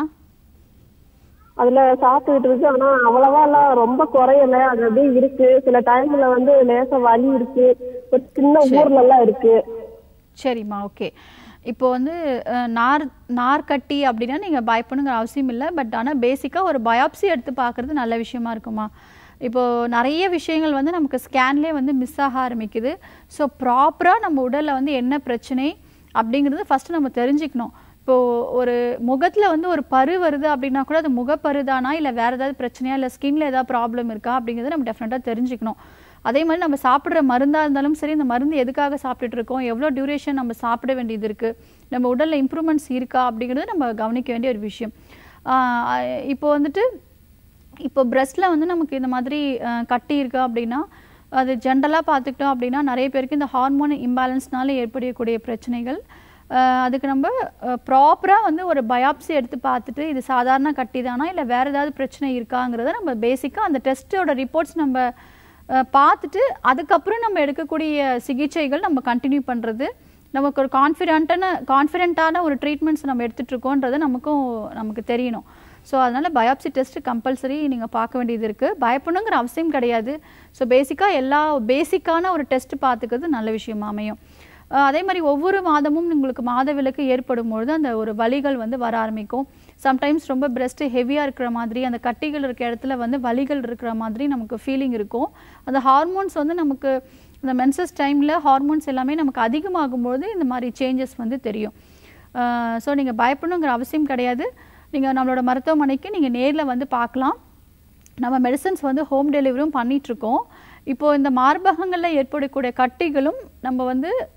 அதுல சாப்பிட்டுட்டு இருக்கு ஆனா அவ்வளவா எல்லாம் ரொம்ப குறையல அது அப்படியே இருக்கு சில டைம்ல வந்து லேசா வலி இருக்கு ஒரு சின்ன ஊர்ல எல்லாம் இருக்கு சரிம்மா ஓகே இப்போ வந்து அஹ், நார் நார்க்கட்டி அப்படின்னா நீங்கள் பயப்படணுங்கிற அவசியம் இல்லை பட் ஆனால் பேசிக்காக ஒரு பயாப்சி எடுத்து பார்க்குறது நல்ல விஷயமா இருக்குமா இப்போ நிறைய விஷயங்கள் வந்து நமக்கு ஸ்கேன்லேயே வந்து மிஸ் ஆக ஆரம்பிக்குது ஸோ ப்ராப்பராக நம்ம உடலில் வந்து என்ன பிரச்சனை அப்படிங்கிறது ஃபஸ்ட்டு நம்ம தெரிஞ்சுக்கணும் இப்போ ஒரு முகத்தில் வந்து ஒரு பரு வருது அப்படின்னா கூட அது முகப்பருதானா இல்லை வேறு ஏதாவது பிரச்சனையா இல்லை ஸ்கின்ல ஏதாவது ப்ராப்ளம் இருக்கா அப்படிங்கிறத நம்ம டெஃபினட்டாக தெரிஞ்சுக்கணும் அதே மாதிரி நம்ம சாப்பிட்ற மருந்தாக இருந்தாலும் சரி இந்த மருந்து எதுக்காக சாப்பிட்டுட்டு இருக்கோம் எவ்வளோ டியூரேஷன் நம்ம சாப்பிட வேண்டியது இருக்குது நம்ம உடலில் இம்ப்ரூவ்மெண்ட்ஸ் இருக்கா அப்படிங்கிறது நம்ம கவனிக்க வேண்டிய ஒரு விஷயம் ஆஹ் இப்போ வந்துட்டு இப்போ பிரஸ்ட்டில் வந்து நமக்கு இந்த மாதிரி அஹ், கட்டி இருக்கு அப்படின்னா அது ஜென்ரலாக பார்த்துக்கிட்டோம் அப்படின்னா நிறைய பேருக்கு இந்த ஹார்மோன் இம்பேலன்ஸ்னால ஏற்படக்கூடிய பிரச்சனைகள் அஹ், அதுக்கு நம்ம ப்ராப்பராக வந்து ஒரு பயாப்சி எடுத்து பார்த்துட்டு இது சாதாரண கட்டி தானா இல்லை வேறு ஏதாவது பிரச்சனை இருக்காங்கிறத நம்ம பேசிக்காக அந்த டெஸ்ட்டோட ரிப்போர்ட்ஸ் நம்ம அஹ், பார்த்துட்டு அதுக்கப்புறம் நம்ம எடுக்கக்கூடிய சிகிச்சைகள் நம்ம கண்டினியூ பண்ணுறது நமக்கு ஒரு கான்ஃபிடென்ட்டான கான்ஃபிடென்ட்டான ஒரு ட்ரீட்மெண்ட்ஸ் நம்ம எடுத்துட்டு இருக்கோன்றது நமக்கும் நமக்கு தெரியணும் ஸோ அதனால் பயாப்சி டெஸ்ட் கம்பல்சரி நீங்கள் பார்க்க வேண்டியது இருக்குது பயப்படணுங்கிற அவசியம் கிடையாது ஸோ பேசிக்காக எல்லா பேசிக்கான ஒரு டெஸ்ட் பார்த்துக்கிறது நல்ல விஷயமா அமையும் அஹ் அதே மாதிரி ஒவ்வொரு மாதமும் உங்களுக்கு மாதவிலக்கு ஏற்படும் பொழுது அந்த ஒரு வலிகள் வந்து வர ஆரம்பிக்கும் சம்டைம்ஸ் ரொம்ப பிரஸ்ட் ஹெவியாக இருக்கிற மாதிரி அந்த கட்டிகள் இருக்கிற இடத்துல வந்து வலிகள் இருக்கிற மாதிரி நமக்கு ஃபீலிங் இருக்கும் அந்த ஹார்மோன்ஸ் வந்து நமக்கு இந்த மென்சஸ் டைமில் ஹார்மோன்ஸ் எல்லாமே நமக்கு அதிகமாகும்போது இந்த மாதிரி சேஞ்சஸ் வந்து தெரியும் ஸோ நீங்கள் பயப்படணுங்கிற அவசியம் கிடையாது நீங்கள் நம்மளோட மருத்துவமனைக்கு நீங்கள் நேரில் வந்து பார்க்கலாம் நம்ம மெடிசன்ஸ் வந்து ஹோம் டெலிவரியும் பண்ணிகிட்ருக்கோம் இப்போது இந்த மார்பகங்களில் ஏற்படக்கூடிய கட்டிகளும் நம்ம வந்து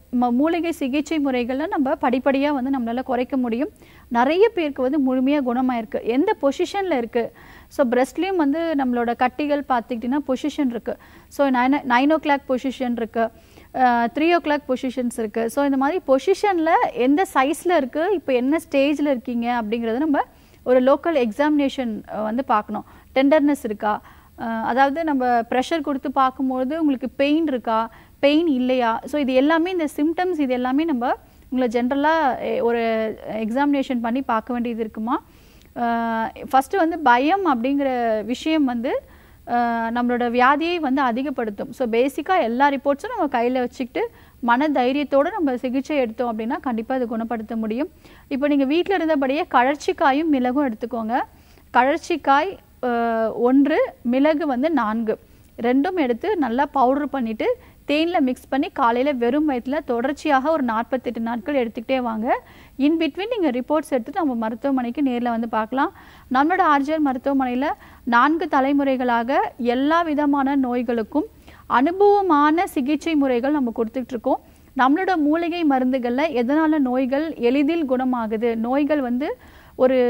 ம- மூலிகை சிகிச்சை முறைகளை நம்ம படிப்படியாக வந்து நம்மளால குறைக்க முடியும் நிறைய பேருக்கு வந்து முழுமையாக குணமாயிருக்கு எந்த பொசிஷனில் இருக்குது ஸோ பிரஸ்ட்லேயும் வந்து நம்மளோட கட்டிகள் பார்த்துக்கிட்டிங்கன்னா பொசிஷன் இருக்குது so nine nine o'clock position இருக்குது த்ரீ ஓ கிளாக் பொசிஷன்ஸ் இருக்குது ஸோ இந்த மாதிரி பொசிஷனில் எந்த சைஸில் இருக்குது இப்போ என்ன ஸ்டேஜில் இருக்கீங்க அப்படிங்கிறத நம்ம ஒரு லோக்கல் எக்ஸாமினேஷன் வந்து பார்க்கணும் டெண்டர்னஸ் இருக்கா அஹ் அதாவது நம்ம ப்ரெஷர் கொடுத்து பார்க்கும்போது உங்களுக்கு பெயின் இருக்கா பெயின் இல்லையா ஸோ இது எல்லாமே இந்த சிம்டம்ஸ் இது எல்லாமே நம்ம உங்களை ஜென்ரலாக ஒரு எக்ஸாமினேஷன் பண்ணி பார்க்க வேண்டியது இருக்குமா ஃபஸ்ட்டு வந்து பயம் அப்படிங்கிற விஷயம் வந்து அஹ் நம்மளோட வியாதியை வந்து அதிகப்படுத்தும் ஸோ பேசிக்காக எல்லா ரிப்போர்ட்ஸும் நம்ம கையில் வச்சுக்கிட்டு மன தைரியத்தோடு நம்ம சிகிச்சை எடுத்தோம் அப்படின்னா கண்டிப்பாக அது குணப்படுத்த முடியும் இப்போ நீங்கள் வீட்டில் இருந்தபடியே கழற்சிக்காயும் மிளகும் எடுத்துக்கோங்க கழற்சிக்காய் அஹ், ஒன்று மிளகு வந்து நான்கு ரெண்டும் எடுத்து நல்லா பவுடர் பண்ணிவிட்டு தேனில் மிக்ஸ் பண்ணி காலையில் வெறும் வயிற்றில் தொடர்ச்சியாக ஒரு நாற்பத்தெட்டு நாட்கள் எடுத்துக்கிட்டே வாங்க இன் பிட்வீன் நீங்கள் ரிப்போர்ட்ஸ் எடுத்துட்டு நம்ம மருத்துவமனைக்கு நேரில் வந்து பார்க்கலாம் நம்மளோட ஆர்ஜிஆர் மருத்துவமனையில் நான்கு தலைமுறைகளாக எல்லா விதமான நோய்களுக்கும் அனுபவமான சிகிச்சை முறைகள் நம்ம கொடுத்துட்டு இருக்கோம் நம்மளோட மூலிகை மருந்துகளில் எதனால் நோய்கள் எளிதில் குணமாகுது நோய்கள் வந்து ஒரு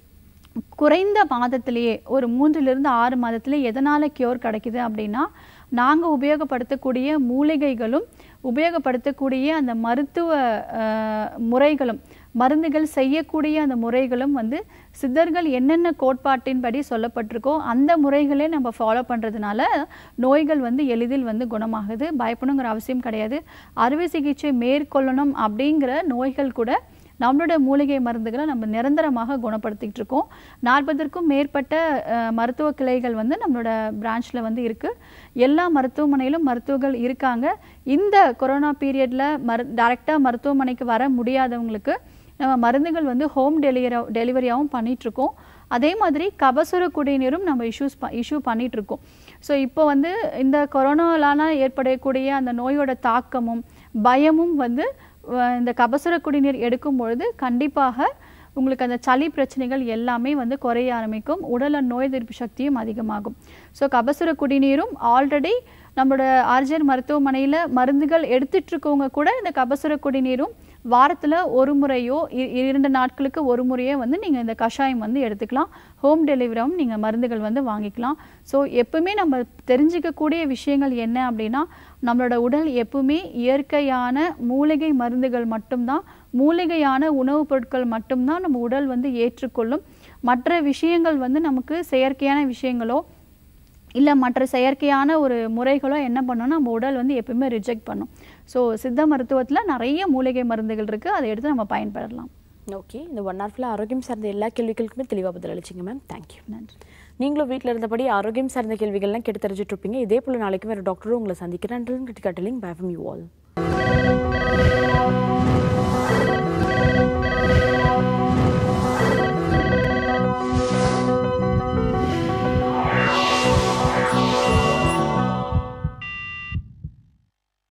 குறைந்த மாதத்திலேயே ஒரு மூன்றிலிருந்து ஆறு மாதத்திலே எதனால் கியூர் கிடைக்குது அப்படின்னா நாங்கள் உபயோகப்படுத்தக்கூடிய மூலிகைகளும் உபயோகப்படுத்தக்கூடிய அந்த மருத்துவ அஹ், முறைகளும் மருந்துகள் செய்யக்கூடிய அந்த முறைகளும் வந்து சித்தர்கள் என்னென்ன கோட்பாட்டின்படி சொல்லப்பட்டிருக்கோ அந்த முறைகளே நம்ம ஃபாலோ பண்ணுறதுனால நோய்கள் வந்து எளிதில் வந்து குணமாகுது பயப்படணுங்கிற அவசியம் கிடையாது அறுவை சிகிச்சை மேற்கொள்ளணும் அப்படிங்கிற நோய்கள் கூட நம்மளோட மூலிகை மருந்துகளை நம்ம நிரந்தரமாக குணப்படுத்திட்டு இருக்கோம் நாற்பதற்கும் மேற்பட்ட அஹ், மருத்துவ கிளைகள் வந்து நம்மளோட பிரான்ச்சில் வந்து இருக்குது எல்லா மருத்துவமனையிலும் மருத்துவர்கள் இருக்காங்க இந்த கொரோனா பீரியடில் மரு டைரெக்டாக மருத்துவமனைக்கு வர முடியாதவங்களுக்கு நம்ம மருந்துகள் வந்து ஹோம் டெலிவரி டெலிவரியாகவும் பண்ணிகிட்ருக்கோம் அதே மாதிரி கபசுர குடிநீரும் நம்ம இஷ்யூஸ் இஷ்யூ பண்ணிகிட்ருக்கோம் ஸோ இப்போ வந்து இந்த கொரோனாலான ஏற்படக்கூடிய அந்த நோயோட தாக்கமும் பயமும் வந்து அஹ், இந்த கபசுர குடிநீர் எடுக்கும் பொழுது கண்டிப்பாக உங்களுக்கு அந்த சளி பிரச்சனைகள் எல்லாமே வந்து குறைய ஆரம்பிக்கும் உடல நோய் எதிர்ப்பு சக்தியும் அதிகமாகும் ஸோ கபசுர குடிநீரும் ஆல்ரெடி நம்மளோட ஆர்ஜிஆர் மருத்துவமனையில் மருந்துகள் எடுத்துட்டு இருக்கவங்க கூட இந்த கபசுர குடிநீரும் வாரத்தில் ஒரு முறையோ இ- இரண்டு நாட்களுக்கு ஒரு முறையோ வந்து நீங்கள் இந்த கஷாயம் வந்து எடுத்துக்கலாம் ஹோம் டெலிவரியாகவும் நீங்கள் மருந்துகள் வந்து வாங்கிக்கலாம் ஸோ எப்பவுமே நம்ம தெரிஞ்சுக்கக்கூடிய விஷயங்கள் என்ன அப்படின்னா நம்மளோட உடல் எப்பவுமே இயற்கையான மூலிகை மருந்துகள் மட்டும்தான் மூலிகையான உணவுப் பொருட்கள் மட்டும்தான் நம்ம உடல் வந்து ஏற்றுக்கொள்ளும் மற்ற விஷயங்கள் வந்து நமக்கு செயற்கையான விஷயங்களோ இல்லை மற்ற செயற்கையான ஒரு முறைகளோ என்ன பண்ணோம்னா நம்ம உடல் வந்து எப்பவுமே ரிஜெக்ட் பண்ணும் ஸோ சித்த மருத்துவத்தில் நிறைய மூலிகை மருந்துகள் இருக்குது அதை எடுத்து நம்ம பயன்படலாம் ஓகே இந்த ஒன் ஹவர் ஃபுல்லாக ஆரோக்கியம் சார்ந்த எல்லா கேள்விகளுக்குமே தெளிவாக பதில் அளிச்சிங்க மேம் தேங்க்யூ நன்றி நீங்களும் வீட்டில் இருந்தபடி ஆரோக்கியம் சார்ந்த கேள்விகள்லாம் கேட்டு தெரிஞ்சுட்டு இருப்பீங்க இதே போல் நாளைக்கு வேறு டாக்டரும் உங்களை சந்திக்கிறேன் கிரிட்டிகட்டலிங் பை ஃப்ரம் யூ ஆல்